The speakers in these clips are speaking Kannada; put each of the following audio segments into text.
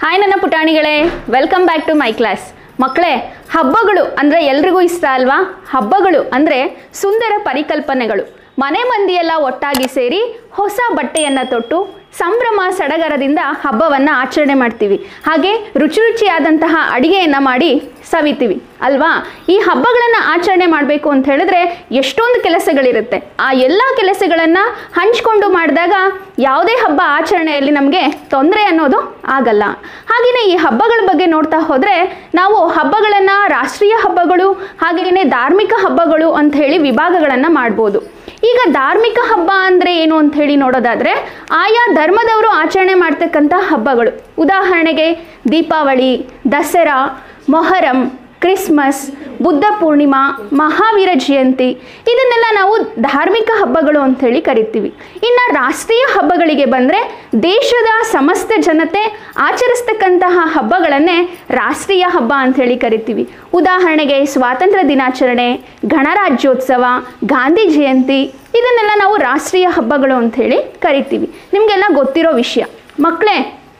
ಹಾಯ್ ನನ್ನ ಪುಟಾಣಿಗಳೇ welcome back to my class ಮಕ್ಕಳೇ ಹಬ್ಬಗಳು ಅಂದರೆ ಎಲ್ರಿಗೂ ಇಷ್ಟ ಅಲ್ವಾ ಹಬ್ಬಗಳು ಅಂದರೆ ಸುಂದರ ಪರಿಕಲ್ಪನೆಗಳು ಮನೆ ಮಂದಿಯೆಲ್ಲ ಒಟ್ಟಾಗಿ ಸೇರಿ ಹೊಸ ಬಟ್ಟೆಯನ್ನು ತೊಟ್ಟು ಸಂಭ್ರಮ ಸಡಗರದಿಂದ ಹಬ್ಬವನ್ನು ಆಚರಣೆ ಮಾಡ್ತೀವಿ ಹಾಗೆ ರುಚಿ ರುಚಿಯಾದಂತಹ ಅಡಿಗೆಯನ್ನು ಮಾಡಿ ಸವಿತೀವಿ ಅಲ್ವಾ ಈ ಹಬ್ಬಗಳನ್ನು ಆಚರಣೆ ಮಾಡಬೇಕು ಅಂತ ಹೇಳಿದ್ರೆ ಎಷ್ಟೊಂದು ಕೆಲಸಗಳಿರುತ್ತೆ ಆ ಎಲ್ಲ ಕೆಲಸಗಳನ್ನು ಹಂಚ್ಕೊಂಡು ಮಾಡಿದಾಗ ಯಾವುದೇ ಹಬ್ಬ ಆಚರಣೆಯಲ್ಲಿ ನಮಗೆ ತೊಂದರೆ ಅನ್ನೋದು ಆಗಲ್ಲ ಹಾಗೆಯೇ ಈ ಹಬ್ಬಗಳ ಬಗ್ಗೆ ನೋಡ್ತಾ ಹೋದರೆ ನಾವು ಹಬ್ಬಗಳನ್ನು ರಾಷ್ಟ್ರೀಯ ಹಬ್ಬಗಳು ಹಾಗೆಯೇ ಧಾರ್ಮಿಕ ಹಬ್ಬಗಳು ಅಂತ ಹೇಳಿ ವಿಭಾಗಗಳನ್ನು ಮಾಡ್ಬೋದು ಈಗ ಧಾರ್ಮಿಕ ಹಬ್ಬ ಅಂದರೆ ಏನು ಅಂತ ಹೇಳಿ ನೋಡೋದಾದರೆ ಆಯಾ ಧರ್ಮದವರು ಆಚರಣೆ ಮಾಡ್ತಕ್ಕಂಥ ಹಬ್ಬಗಳು ಉದಾಹರಣೆಗೆ ದೀಪಾವಳಿ ದಸರಾ ಮೊಹರಂ ಕ್ರಿಸ್ಮಸ್ ಬುದ್ಧ ಪೂರ್ಣಿಮಾ ಮಹಾವೀರ ಜಯಂತಿ ಇದನ್ನೆಲ್ಲ ನಾವು ಧಾರ್ಮಿಕ ಹಬ್ಬಗಳು ಅಂಥೇಳಿ ಕರಿತೀವಿ ಇನ್ನು ರಾಷ್ಟ್ರೀಯ ಹಬ್ಬಗಳಿಗೆ ಬಂದರೆ ದೇಶದ ಸಮಸ್ತ ಜನತೆ ಆಚರಿಸ್ತಕ್ಕಂತಹ ಹಬ್ಬಗಳನ್ನೇ ರಾಷ್ಟ್ರೀಯ ಹಬ್ಬ ಅಂಥೇಳಿ ಕರಿತೀವಿ ಉದಾಹರಣೆಗೆ ಸ್ವಾತಂತ್ರ್ಯ ದಿನಾಚರಣೆ ಗಣರಾಜ್ಯೋತ್ಸವ ಗಾಂಧಿ ಜಯಂತಿ ಇದನ್ನೆಲ್ಲ ನಾವು ರಾಷ್ಟ್ರೀಯ ಹಬ್ಬಗಳು ಅಂಥೇಳಿ ಕರಿತೀವಿ ನಿಮಗೆಲ್ಲ ಗೊತ್ತಿರೋ ವಿಷಯ ಮಕ್ಕಳೇ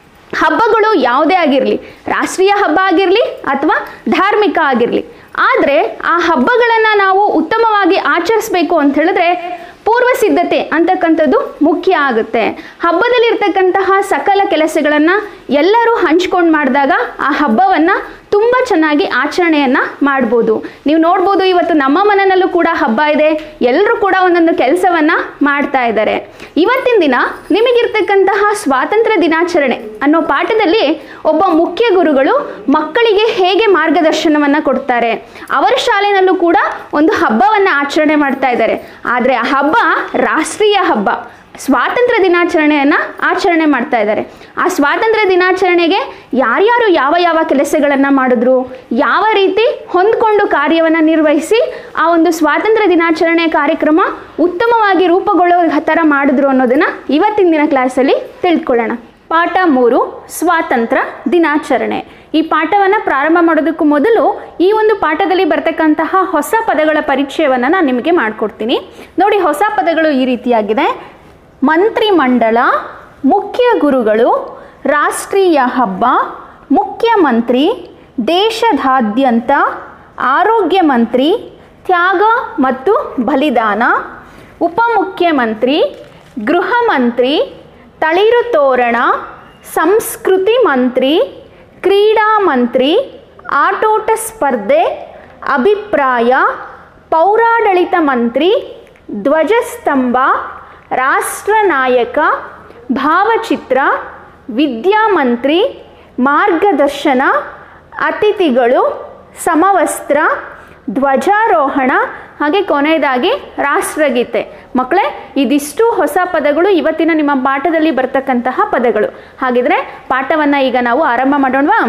ಹಬ್ಬಗಳು ಯಾವುದೇ ಆಗಿರಲಿ ರಾಷ್ಟ್ರೀಯ ಹಬ್ಬ ಆಗಿರಲಿ ಅಥವಾ ಧಾರ್ಮಿಕ ಆಗಿರಲಿ ಆದರೆ ಆ ಹಬ್ಬಗಳನ್ನು ನಾವು ಉತ್ತಮವಾಗಿ ಆಚರಿಸಬೇಕು ಅಂತ ಹೇಳಿದ್ರೆ ಪೂರ್ವ ಸಿದ್ಧತೆ ಅಂತಕ್ಕಂಥದ್ದು ಮುಖ್ಯ ಆಗುತ್ತೆ ಹಬ್ಬದಲ್ಲಿರ್ತಕ್ಕಂತಹ ಸಕಲ ಕೆಲಸಗಳನ್ನು ಎಲ್ಲರೂ ಹಂಚ್ಕೊಂಡು ಮಾಡಿದಾಗ ಆ ಹಬ್ಬವನ್ನು ತುಂಬ ಚೆನ್ನಾಗಿ ಆಚರಣೆಯನ್ನು ಮಾಡ್ಬೋದು ನೀವು ನೋಡ್ಬೋದು ಇವತ್ತು ನಮ್ಮ ಮನೆಯಲ್ಲೂ ಕೂಡ ಹಬ್ಬ ಇದೆ ಎಲ್ಲರೂ ಕೂಡ ಒಂದೊಂದು ಕೆಲಸವನ್ನು ಮಾಡ್ತಾ ಇದ್ದಾರೆ ಇವತ್ತಿನ ದಿನ ನಿಮಗಿರ್ತಕ್ಕಂತಹ ಸ್ವಾತಂತ್ರ್ಯ ದಿನಾಚರಣೆ ಅನ್ನೋ ಪಾಠದಲ್ಲಿ ಒಬ್ಬ ಮುಖ್ಯ ಗುರುಗಳು ಮಕ್ಕಳಿಗೆ ಹೇಗೆ ಮಾರ್ಗದರ್ಶನವನ್ನು ಕೊಡ್ತಾರೆ ಅವರ ಶಾಲೆಯಲ್ಲೂ ಕೂಡ ಒಂದು ಹಬ್ಬವನ್ನು ಆಚರಣೆ ಮಾಡ್ತಾ ಇದ್ದಾರೆ ಆದರೆ ಆ ಹಬ್ಬ ರಾಷ್ಟ್ರೀಯ ಹಬ್ಬ ಸ್ವಾತಂತ್ರ್ಯ ದಿನಾಚರಣೆಯನ್ನು ಆಚರಣೆ ಮಾಡ್ತಾ ಇದ್ದಾರೆ ಆ ಸ್ವಾತಂತ್ರ್ಯ ದಿನಾಚರಣೆಗೆ ಯಾರ್ಯಾರು ಯಾವ ಯಾವ ಕೆಲಸಗಳನ್ನು ಮಾಡಿದ್ರು ಯಾವ ರೀತಿ ಹೊಂದ್ಕೊಂಡು ಕಾರ್ಯವನ್ನು ನಿರ್ವಹಿಸಿ ಆ ಒಂದು ಸ್ವಾತಂತ್ರ್ಯ ದಿನಾಚರಣೆ ಕಾರ್ಯಕ್ರಮ ಉತ್ತಮವಾಗಿ ರೂಪುಗೊಳ್ಳೋ ಥರ ಮಾಡಿದ್ರು ಅನ್ನೋದನ್ನು ಇವತ್ತಿನ ದಿನ ಕ್ಲಾಸಲ್ಲಿ ತಿಳ್ಕೊಳ್ಳೋಣ ಪಾಠ ಮೂರು ಸ್ವಾತಂತ್ರ್ಯ ದಿನಾಚರಣೆ ಈ ಪಾಠವನ್ನು ಪ್ರಾರಂಭ ಮಾಡೋದಕ್ಕೂ ಮೊದಲು ಈ ಒಂದು ಪಾಠದಲ್ಲಿ ಬರ್ತಕ್ಕಂತಹ ಹೊಸ ಪದಗಳ ಪರಿಚಯವನ್ನು ನಾನು ನಿಮಗೆ ಮಾಡಿಕೊಡ್ತೀನಿ ನೋಡಿ ಹೊಸ ಪದಗಳು ಈ ರೀತಿಯಾಗಿದೆ ಮಂತ್ರಿಮಂಡಲ ಮುಖ್ಯ ಗುರುಗಳು ರಾಷ್ಟ್ರೀಯ ಹಬ್ಬ ಮುಖ್ಯಮಂತ್ರಿ ದೇಶದಾದ್ಯಂತ ಆರೋಗ್ಯ ಮಂತ್ರಿ ತ್ಯಾಗ ಮತ್ತು ಬಲಿದಾನ ಉಪಮುಖ್ಯಮಂತ್ರಿ ಗೃಹ ಮಂತ್ರಿ ತಳಿರು ತೋರಣ ಸಂಸ್ಕೃತಿ ಮಂತ್ರಿ ಕ್ರೀಡಾ ಮಂತ್ರಿ ಆಟೋಟ ಸ್ಪರ್ಧೆ ಅಭಿಪ್ರಾಯ ಪೌರಾಡಳಿತ ಮಂತ್ರಿ ಧ್ವಜಸ್ತಂಭ ರಾಷ್ಟ್ರನಾಯಕ ಭಾವಚಿತ್ರ ವಿದ್ಯಾಮಂತ್ರಿ ಮಾರ್ಗದರ್ಶನ ಅತಿಥಿಗಳು ಸಮವಸ್ತ್ರ ಧ್ವಜಾರೋಹಣ ಹಾಗೆ ಕೊನೆಯದಾಗಿ ರಾಷ್ಟ್ರಗೀತೆ ಮಕ್ಕಳೇ ಇದಿಷ್ಟು ಹೊಸ ಪದಗಳು ಇವತ್ತಿನ ನಿಮ್ಮ ಪಾಠದಲ್ಲಿ ಬರ್ತಕ್ಕಂತಹ ಪದಗಳು ಹಾಗಿದ್ರೆ ಪಾಠವನ್ನು ಈಗ ನಾವು ಆರಂಭ ಮಾಡೋಣವಾ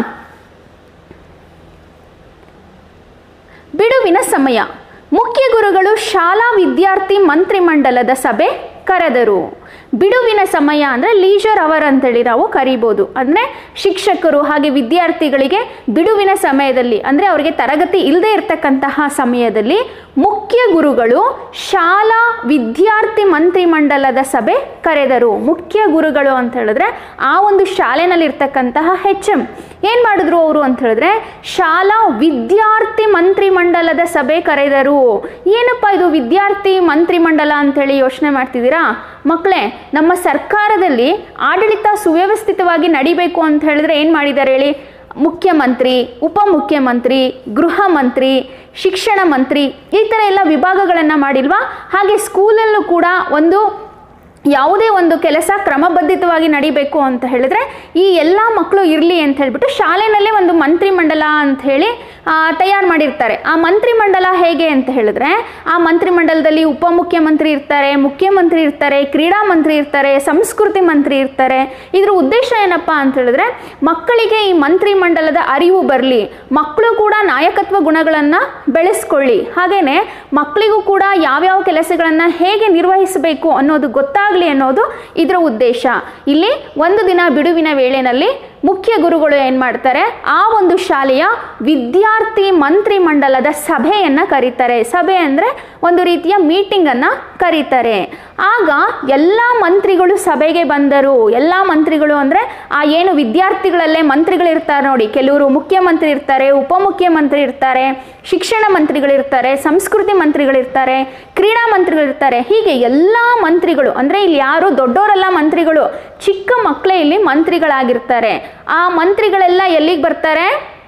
ಬಿಡುವಿನ ಸಮಯ ಮುಖ್ಯ ಗುರುಗಳು ಶಾಲಾ ವಿದ್ಯಾರ್ಥಿ ಮಂತ್ರಿಮಂಡಲದ ಸಭೆ ಕರೆದರು ಬಿಡುವಿನ ಸಮಯ ಅಂದರೆ ಲೀಜರ್ ಅವರ್ ಅಂತೇಳಿ ನಾವು ಕರಿಬೋದು ಅಂದರೆ ಶಿಕ್ಷಕರು ಹಾಗೆ ವಿದ್ಯಾರ್ಥಿಗಳಿಗೆ ಬಿಡುವಿನ ಸಮಯದಲ್ಲಿ ಅಂದರೆ ಅವರಿಗೆ ತರಗತಿ ಇಲ್ಲದೆ ಇರತಕ್ಕಂತಹ ಸಮಯದಲ್ಲಿ ಮುಖ್ಯ ಗುರುಗಳು ಶಾಲಾ ವಿದ್ಯಾರ್ಥಿ ಮಂತ್ರಿಮಂಡಲದ ಸಭೆ ಕರೆದರು ಮುಖ್ಯ ಗುರುಗಳು ಅಂತ ಹೇಳಿದ್ರೆ ಆ ಒಂದು ಶಾಲೆನಲ್ಲಿರ್ತಕ್ಕಂತಹ ಹೆಚ್ ಎಂ ಏನು ಮಾಡಿದ್ರು ಅವರು ಅಂತ ಹೇಳಿದ್ರೆ ಶಾಲಾ ವಿದ್ಯಾರ್ಥಿ ಮಂತ್ರಿಮಂಡಲದ ಸಭೆ ಕರೆದರು ಏನಪ್ಪ ಇದು ವಿದ್ಯಾರ್ಥಿ ಮಂತ್ರಿಮಂಡಲ ಅಂತೇಳಿ ಯೋಚನೆ ಮಾಡ್ತಿದ್ದೀರಾ ಮಕ್ಕಳೇ ನಮ್ಮ ಸರ್ಕಾರದಲ್ಲಿ ಆಡಳಿತ ಸುವ್ಯವಸ್ಥಿತವಾಗಿ ನಡಿಬೇಕು ಅಂತ ಹೇಳಿದ್ರೆ ಏನು ಮಾಡಿದ್ದಾರೆ ಹೇಳಿ ಮುಖ್ಯಮಂತ್ರಿ ಉಪಮುಖ್ಯಮಂತ್ರಿ ಗೃಹ ಮಂತ್ರಿ ಶಿಕ್ಷಣ ಮಂತ್ರಿ ಈ ಥರ ಎಲ್ಲ ವಿಭಾಗಗಳನ್ನು ಮಾಡಿಲ್ವಾ ಹಾಗೆ ಸ್ಕೂಲಲ್ಲೂ ಕೂಡ ಒಂದು ಯಾವುದೇ ಒಂದು ಕೆಲಸ ಕ್ರಮಬದ್ಧಿತವಾಗಿ ನಡಿಬೇಕು ಅಂತ ಹೇಳಿದ್ರೆ ಈ ಎಲ್ಲ ಮಕ್ಕಳು ಇರಲಿ ಅಂತ ಹೇಳ್ಬಿಟ್ಟು ಶಾಲೆನಲ್ಲೇ ಒಂದು ಮಂತ್ರಿಮಂಡಲ ಅಂತ ಹೇಳಿ ತಯಾರು ಮಾಡಿರ್ತಾರೆ ಆ ಮಂತ್ರಿಮಂಡಲ ಹೇಗೆ ಅಂತ ಹೇಳಿದ್ರೆ ಆ ಮಂತ್ರಿಮಂಡಲದಲ್ಲಿ ಉಪಮುಖ್ಯಮಂತ್ರಿ ಇರ್ತಾರೆ ಮುಖ್ಯಮಂತ್ರಿ ಇರ್ತಾರೆ ಕ್ರೀಡಾ ಮಂತ್ರಿ ಇರ್ತಾರೆ ಸಂಸ್ಕೃತಿ ಮಂತ್ರಿ ಇರ್ತಾರೆ ಇದ್ರ ಉದ್ದೇಶ ಏನಪ್ಪ ಅಂತ ಹೇಳಿದ್ರೆ ಮಕ್ಕಳಿಗೆ ಈ ಮಂತ್ರಿಮಂಡಲದ ಅರಿವು ಬರಲಿ ಮಕ್ಕಳು ಕೂಡ ನಾಯಕತ್ವ ಗುಣಗಳನ್ನು ಬೆಳೆಸ್ಕೊಳ್ಳಿ ಹಾಗೇನೆ ಮಕ್ಕಳಿಗೂ ಕೂಡ ಯಾವ್ಯಾವ ಕೆಲಸಗಳನ್ನು ಹೇಗೆ ನಿರ್ವಹಿಸಬೇಕು ಅನ್ನೋದು ಗೊತ್ತಾಗಲಿ ಅನ್ನೋದು ಇದರ ಉದ್ದೇಶ ಇಲ್ಲಿ ಒಂದು ದಿನ ಬಿಡುವಿನ ವೇಳೆಯಲ್ಲಿ ಮುಖ್ಯ ಗುರುಗಳು ಏನು ಮಾಡ್ತಾರೆ ಆ ಒಂದು ಶಾಲೆಯ ವಿದ್ಯಾರ್ಥಿ ಮಂತ್ರಿ ಮಂಡಲದ ಸಭೆಯನ್ನು ಕರೀತಾರೆ ಸಭೆ ಅಂದರೆ ಒಂದು ರೀತಿಯ ಮೀಟಿಂಗನ್ನು ಕರೀತಾರೆ ಆಗ ಎಲ್ಲ ಮಂತ್ರಿಗಳು ಸಭೆಗೆ ಬಂದರು ಎಲ್ಲ ಮಂತ್ರಿಗಳು ಅಂದರೆ ಆ ಏನು ವಿದ್ಯಾರ್ಥಿಗಳಲ್ಲೇ ಮಂತ್ರಿಗಳಿರ್ತಾರೆ ನೋಡಿ ಕೆಲವರು ಮುಖ್ಯಮಂತ್ರಿ ಇರ್ತಾರೆ ಉಪಮುಖ್ಯಮಂತ್ರಿ ಇರ್ತಾರೆ ಶಿಕ್ಷಣ ಮಂತ್ರಿಗಳಿರ್ತಾರೆ ಸಂಸ್ಕೃತಿ ಮಂತ್ರಿಗಳಿರ್ತಾರೆ ಕ್ರೀಡಾ ಮಂತ್ರಿಗಳಿರ್ತಾರೆ ಹೀಗೆ ಎಲ್ಲ ಮಂತ್ರಿಗಳು ಅಂದರೆ ಇಲ್ಲಿ ಯಾರು ದೊಡ್ಡವರೆಲ್ಲ ಮಂತ್ರಿಗಳು ಚಿಕ್ಕ ಮಕ್ಕಳೇ ಇಲ್ಲಿ ಮಂತ್ರಿಗಳಾಗಿರ್ತಾರೆ ಆ ಮಂತ್ರಿಗಳೆಲ್ಲ ಎಲ್ಲಿಗೆ ಬರ್ತಾರೆ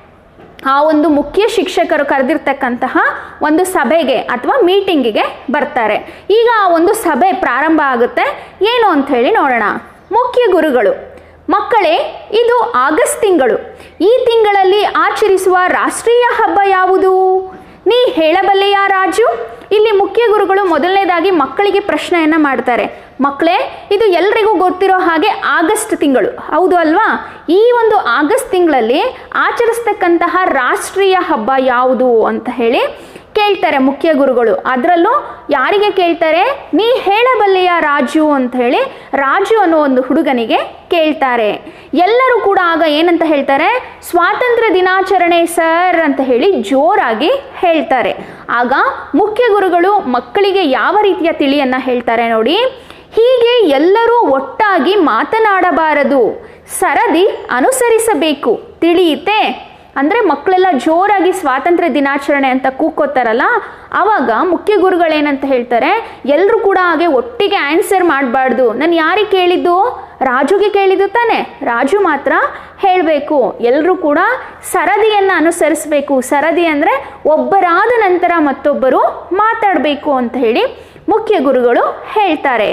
ಆ ಒಂದು ಮುಖ್ಯ ಶಿಕ್ಷಕರು ಕರೆದಿರ್ತಕ್ಕಂತಹ ಒಂದು ಸಭೆಗೆ ಅಥವಾ ಮೀಟಿಂಗಿಗೆ ಬರ್ತಾರೆ ಈಗ ಆ ಒಂದು ಸಭೆ ಪ್ರಾರಂಭ ಆಗುತ್ತೆ ಏನು ಅಂತ ಹೇಳಿ ನೋಡೋಣ ಮುಖ್ಯ ಗುರುಗಳು ಮಕ್ಕಳೇ ಇದು ಆಗಸ್ಟ್ ತಿಂಗಳು ಈ ತಿಂಗಳಲ್ಲಿ ಆಚರಿಸುವ ರಾಷ್ಟ್ರೀಯ ಹಬ್ಬ ಯಾವುದು ನೀ ಹೇಳಬಲ್ಲೆಯಾ ರಾಜು ಇಲ್ಲಿ ಮುಖ್ಯ ಗುರುಗಳು ಮೊದಲನೇದಾಗಿ ಮಕ್ಕಳಿಗೆ ಪ್ರಶ್ನೆಯನ್ನು ಮಾಡ್ತಾರೆ ಮಕ್ಕಳೇ ಇದು ಎಲ್ರಿಗೂ ಗೊತ್ತಿರೋ ಹಾಗೆ ಆಗಸ್ಟ್ ತಿಂಗಳು ಹೌದು ಅಲ್ವಾ ಈ ಒಂದು ಆಗಸ್ಟ್ ತಿಂಗಳಲ್ಲಿ ಆಚರಿಸ್ತಕ್ಕಂತಹ ರಾಷ್ಟ್ರೀಯ ಹಬ್ಬ ಯಾವುದು ಅಂತ ಹೇಳಿ ಕೇಳ್ತಾರೆ ಮುಖ್ಯ ಗುರುಗಳು ಅದರಲ್ಲೂ ಯಾರಿಗೆ ಕೇಳ್ತಾರೆ ನೀ ಹೇಳಬಲ್ಲೆಯ ರಾಜು ಅಂತ ಹೇಳಿ ರಾಜು ಅನ್ನೋ ಒಂದು ಹುಡುಗನಿಗೆ ಕೇಳ್ತಾರೆ ಎಲ್ಲರೂ ಕೂಡ ಆಗ ಏನಂತ ಹೇಳ್ತಾರೆ ಸ್ವಾತಂತ್ರ್ಯ ದಿನಾಚರಣೆ ಸರ್ ಅಂತ ಹೇಳಿ ಜೋರಾಗಿ ಹೇಳ್ತಾರೆ ಆಗ ಮುಖ್ಯ ಗುರುಗಳು ಮಕ್ಕಳಿಗೆ ಯಾವ ರೀತಿಯ ತಿಳಿಯನ್ನ ಹೇಳ್ತಾರೆ ನೋಡಿ ಹೀಗೆ ಎಲ್ಲರೂ ಒಟ್ಟಾಗಿ ಮಾತನಾಡಬಾರದು ಸರದಿ ಅನುಸರಿಸಬೇಕು ತಿಳಿಯಿತೆ ಅಂದರೆ ಮಕ್ಕಳೆಲ್ಲ ಜೋರಾಗಿ ಸ್ವಾತಂತ್ರ್ಯ ದಿನಾಚರಣೆ ಅಂತ ಕೂಕೋತಾರಲ್ಲ ಆವಾಗ ಮುಖ್ಯ ಗುರುಗಳೇನಂತ ಹೇಳ್ತಾರೆ ಎಲ್ಲರೂ ಕೂಡ ಹಾಗೆ ಒಟ್ಟಿಗೆ ಆನ್ಸರ್ ಮಾಡಬಾರ್ದು ನಾನು ಯಾರಿಗೆ ಕೇಳಿದ್ದು ರಾಜುಗೆ ಕೇಳಿದ್ದು ತಾನೆ ರಾಜು ಮಾತ್ರ ಹೇಳಬೇಕು ಎಲ್ಲರೂ ಕೂಡ ಸರದಿಯನ್ನು ಅನುಸರಿಸಬೇಕು ಸರದಿ ಅಂದರೆ ಒಬ್ಬರಾದ ನಂತರ ಮತ್ತೊಬ್ಬರು ಮಾತಾಡಬೇಕು ಅಂತ ಹೇಳಿ ಮುಖ್ಯ ಗುರುಗಳು ಹೇಳ್ತಾರೆ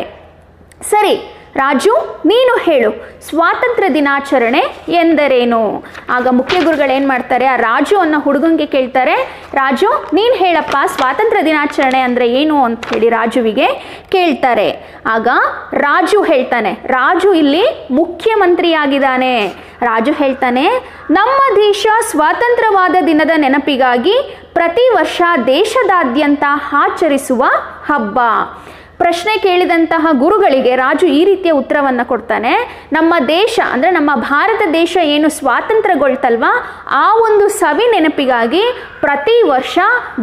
ಸರಿ ರಾಜು ನೀನು ಹೇಳು ಸ್ವಾತಂತ್ರ್ಯ ದಿನಾಚರಣೆ ಎಂದರೇನು ಆಗ ಮುಖ್ಯ ಗುರುಗಳು ಏನು ಮಾಡ್ತಾರೆ ಆ ರಾಜು ಅನ್ನೋ ಹುಡುಗಂಗೆ ಕೇಳ್ತಾರೆ ರಾಜು ನೀನು ಹೇಳಪ್ಪ ಸ್ವಾತಂತ್ರ್ಯ ದಿನಾಚರಣೆ ಅಂದರೆ ಏನು ಅಂತ ಹೇಳಿ ರಾಜುವಿಗೆ ಕೇಳ್ತಾರೆ ಆಗ ರಾಜು ಹೇಳ್ತಾನೆ ರಾಜು ಇಲ್ಲಿ ಮುಖ್ಯಮಂತ್ರಿಯಾಗಿದ್ದಾನೆ ರಾಜು ಹೇಳ್ತಾನೆ ನಮ್ಮ ದೇಶ ಸ್ವಾತಂತ್ರ್ಯವಾದ ದಿನದ ನೆನಪಿಗಾಗಿ ಪ್ರತಿ ವರ್ಷ ದೇಶದಾದ್ಯಂತ ಆಚರಿಸುವ ಹಬ್ಬ ಪ್ರಶ್ನೆ ಕೇಳಿದಂತಹ ಗುರುಗಳಿಗೆ ರಾಜು ಈ ರೀತಿಯ ಉತ್ತರವನ್ನು ಕೊಡ್ತಾನೆ ನಮ್ಮ ದೇಶ ಅಂದರೆ ನಮ್ಮ ಭಾರತ ದೇಶ ಏನು ಸ್ವಾತಂತ್ರ್ಯಗೊಳ್ತಲ್ವಾ ಆ ಒಂದು ಸವಿ ನೆನಪಿಗಾಗಿ ಪ್ರತಿ ವರ್ಷ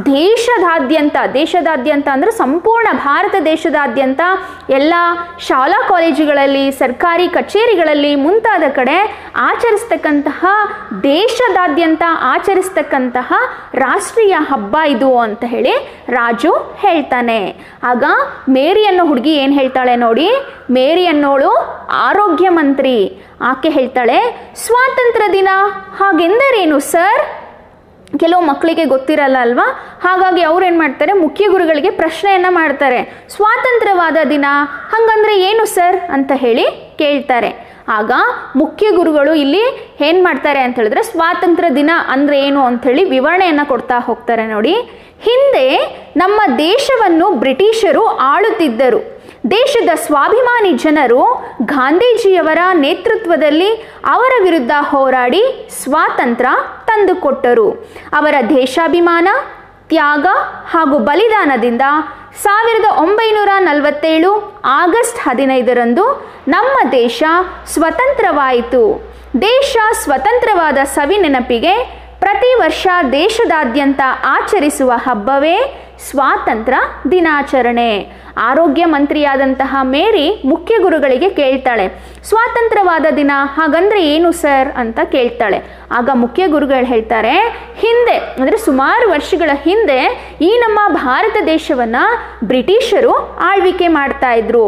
ದೇಶದಾದ್ಯಂತ ದೇಶದಾದ್ಯಂತ ಅಂದರೆ ಸಂಪೂರ್ಣ ಭಾರತ ದೇಶದಾದ್ಯಂತ ಎಲ್ಲ ಶಾಲಾ ಕಾಲೇಜುಗಳಲ್ಲಿ ಸರ್ಕಾರಿ ಕಚೇರಿಗಳಲ್ಲಿ ಮುಂತಾದ ಕಡೆ ಆಚರಿಸ್ತಕ್ಕಂತಹ ದೇಶದಾದ್ಯಂತ ಆಚರಿಸ್ತಕ್ಕಂತಹ ರಾಷ್ಟ್ರೀಯ ಹಬ್ಬ ಇದು ಅಂತ ಹೇಳಿ ರಾಜು ಹೇಳ್ತಾನೆ ಆಗ ಮೇರಿ ಅನ್ನೋ ಹುಡುಗಿ ಏನು ಹೇಳ್ತಾಳೆ ನೋಡಿ ಮೇರಿ ಅನ್ನೋಳು ಆರೋಗ್ಯ ಮಂತ್ರಿ ಆಕೆ ಹೇಳ್ತಾಳೆ ಸ್ವಾತಂತ್ರ್ಯ ದಿನ ಹಾಗೆಂದರೇನು ಸರ್ ಕೆಲವು ಮಕ್ಕಳಿಗೆ ಗೊತ್ತಿರಲ್ಲ ಅಲ್ವಾ ಹಾಗಾಗಿ ಅವ್ರು ಏನು ಮಾಡ್ತಾರೆ ಮುಖ್ಯ ಗುರುಗಳಿಗೆ ಪ್ರಶ್ನೆಯನ್ನು ಮಾಡ್ತಾರೆ ಸ್ವಾತಂತ್ರ್ಯವಾದ ದಿನ ಹಾಗಂದ್ರೆ ಏನು ಸರ್ ಅಂತ ಹೇಳಿ ಕೇಳ್ತಾರೆ ಆಗ ಮುಖ್ಯ ಗುರುಗಳು ಇಲ್ಲಿ ಏನು ಮಾಡ್ತಾರೆ ಅಂತ ಹೇಳಿದ್ರೆ ಸ್ವಾತಂತ್ರ್ಯ ದಿನ ಅಂದರೆ ಏನು ಅಂಥೇಳಿ ವಿವರಣೆಯನ್ನು ಕೊಡ್ತಾ ಹೋಗ್ತಾರೆ ನೋಡಿ ಹಿಂದೆ ನಮ್ಮ ದೇಶವನ್ನು ಬ್ರಿಟಿಷರು ಆಳುತ್ತಿದ್ದರು ದೇಶದ ಸ್ವಾಭಿಮಾನಿ ಜನರು ಗಾಂಧೀಜಿಯವರ ನೇತೃತ್ವದಲ್ಲಿ ಅವರ ವಿರುದ್ಧ ಹೋರಾಡಿ ಸ್ವಾತಂತ್ರ್ಯ ತಂದುಕೊಟ್ಟರು ಅವರ ದೇಶಾಭಿಮಾನ ತ್ಯಾಗ ಹಾಗೂ ಬಲಿದಾನದಿಂದ ಸಾವಿರದ ಒಂಬೈನೂರ ನಲವತ್ತೇಳು ಆಗಸ್ಟ್ ಹದಿನೈದರಂದು ನಮ್ಮ ದೇಶ ಸ್ವತಂತ್ರವಾಯಿತು ದೇಶ ಸ್ವತಂತ್ರವಾದ ಸವಿ ನೆನಪಿಗೆ ಪ್ರತಿ ವರ್ಷ ದೇಶದಾದ್ಯಂತ ಆಚರಿಸುವ ಹಬ್ಬವೇ ಸ್ವಾತಂತ್ರ್ಯ ದಿನಾಚರಣೆ ಆರೋಗ್ಯ ಮಂತ್ರಿಯಾದಂತಹ ಮೇರಿ ಮುಖ್ಯ ಗುರುಗಳಿಗೆ ಕೇಳ್ತಾಳೆ ಸ್ವಾತಂತ್ರ್ಯವಾದ ದಿನ ಹಾಗಂದ್ರೆ ಏನು ಸರ್ ಅಂತ ಕೇಳ್ತಾಳೆ ಆಗ ಮುಖ್ಯ ಗುರುಗಳು ಹೇಳ್ತಾರೆ ಹಿಂದೆ ಅಂದರೆ ಸುಮಾರು ವರ್ಷಗಳ ಹಿಂದೆ ಈ ನಮ್ಮ ಭಾರತ ದೇಶವನ್ನು ಬ್ರಿಟಿಷರು ಆಳ್ವಿಕೆ ಮಾಡ್ತಾ ಇದ್ರು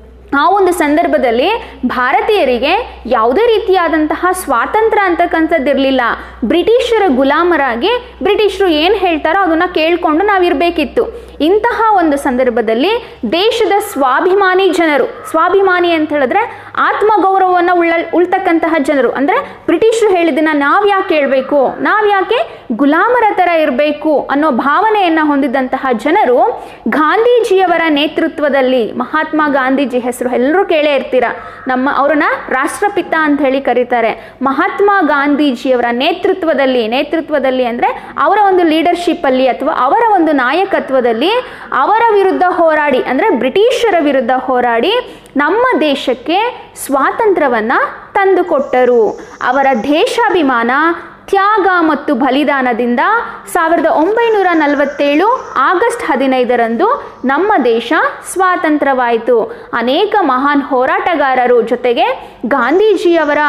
ಆ ಒಂದು ಸಂದರ್ಭದಲ್ಲಿ ಭಾರತೀಯರಿಗೆ ಯಾವುದೇ ರೀತಿಯಾದಂತಹ ಸ್ವಾತಂತ್ರ್ಯ ಅಂತಕ್ಕಂಥದ್ದಿರಲಿಲ್ಲ ಬ್ರಿಟಿಷರ ಗುಲಾಮರಾಗಿ ಬ್ರಿಟಿಷರು ಏನು ಹೇಳ್ತಾರೋ ಅದನ್ನು ಕೇಳಿಕೊಂಡು ನಾವಿರಬೇಕಿತ್ತು ಇಂತಹ ಒಂದು ಸಂದರ್ಭದಲ್ಲಿ ದೇಶದ ಸ್ವಾಭಿಮಾನಿ ಜನರು ಸ್ವಾಭಿಮಾನಿ ಅಂತ ಹೇಳಿದ್ರೆ ಆತ್ಮಗೌರವವನ್ನು ಉಳ್ಳ ಉಳ್ತಕ್ಕಂತಹ ಜನರು ಅಂದರೆ ಬ್ರಿಟಿಷರು ಹೇಳಿದ್ದನ್ನು ನಾವು ಯಾಕೆ ಕೇಳಬೇಕು ನಾವು ಯಾಕೆ ಗುಲಾಮರ ಥರ ಇರಬೇಕು ಅನ್ನೋ ಭಾವನೆಯನ್ನು ಹೊಂದಿದ್ದಂತಹ ಜನರು ಗಾಂಧೀಜಿಯವರ ನೇತೃತ್ವದಲ್ಲಿ ಮಹಾತ್ಮ ಗಾಂಧೀಜಿ ಹೆಸರು ಎಲ್ಲರೂ ಕೇಳೇ ಇರ್ತೀರ ನಮ್ಮ ಅವ್ರನ್ನ ರಾಷ್ಟ್ರಪಿತ ಅಂತ ಹೇಳಿ ಕರೀತಾರೆ ಮಹಾತ್ಮ ಗಾಂಧೀಜಿಯವರ ನೇತೃತ್ವ ನೇತೃತ್ವದಲ್ಲಿ ನೇತೃತ್ವದಲ್ಲಿ ಅಂದರೆ ಅವರ ಒಂದು ಲೀಡರ್ಶಿಪ್ಪಲ್ಲಿ ಅಥವಾ ಅವರ ಒಂದು ನಾಯಕತ್ವದಲ್ಲಿ ಅವರ ವಿರುದ್ಧ ಹೋರಾಡಿ ಅಂದರೆ ಬ್ರಿಟಿಷರ ವಿರುದ್ಧ ಹೋರಾಡಿ ನಮ್ಮ ದೇಶಕ್ಕೆ ಸ್ವಾತಂತ್ರ್ಯವನ್ನು ತಂದುಕೊಟ್ಟರು ಅವರ ದೇಶಾಭಿಮಾನ ತ್ಯಾಗ ಮತ್ತು ಬಲಿದಾನದಿಂದ ಸಾವಿರದ ಒಂಬೈನೂರ ನಲವತ್ತೇಳು ಆಗಸ್ಟ್ ಹದಿನೈದರಂದು ನಮ್ಮ ದೇಶ ಸ್ವಾತಂತ್ರ್ಯವಾಯಿತು ಅನೇಕ ಮಹಾನ್ ಹೋರಾಟಗಾರರು ಜೊತೆಗೆ ಗಾಂಧೀಜಿಯವರ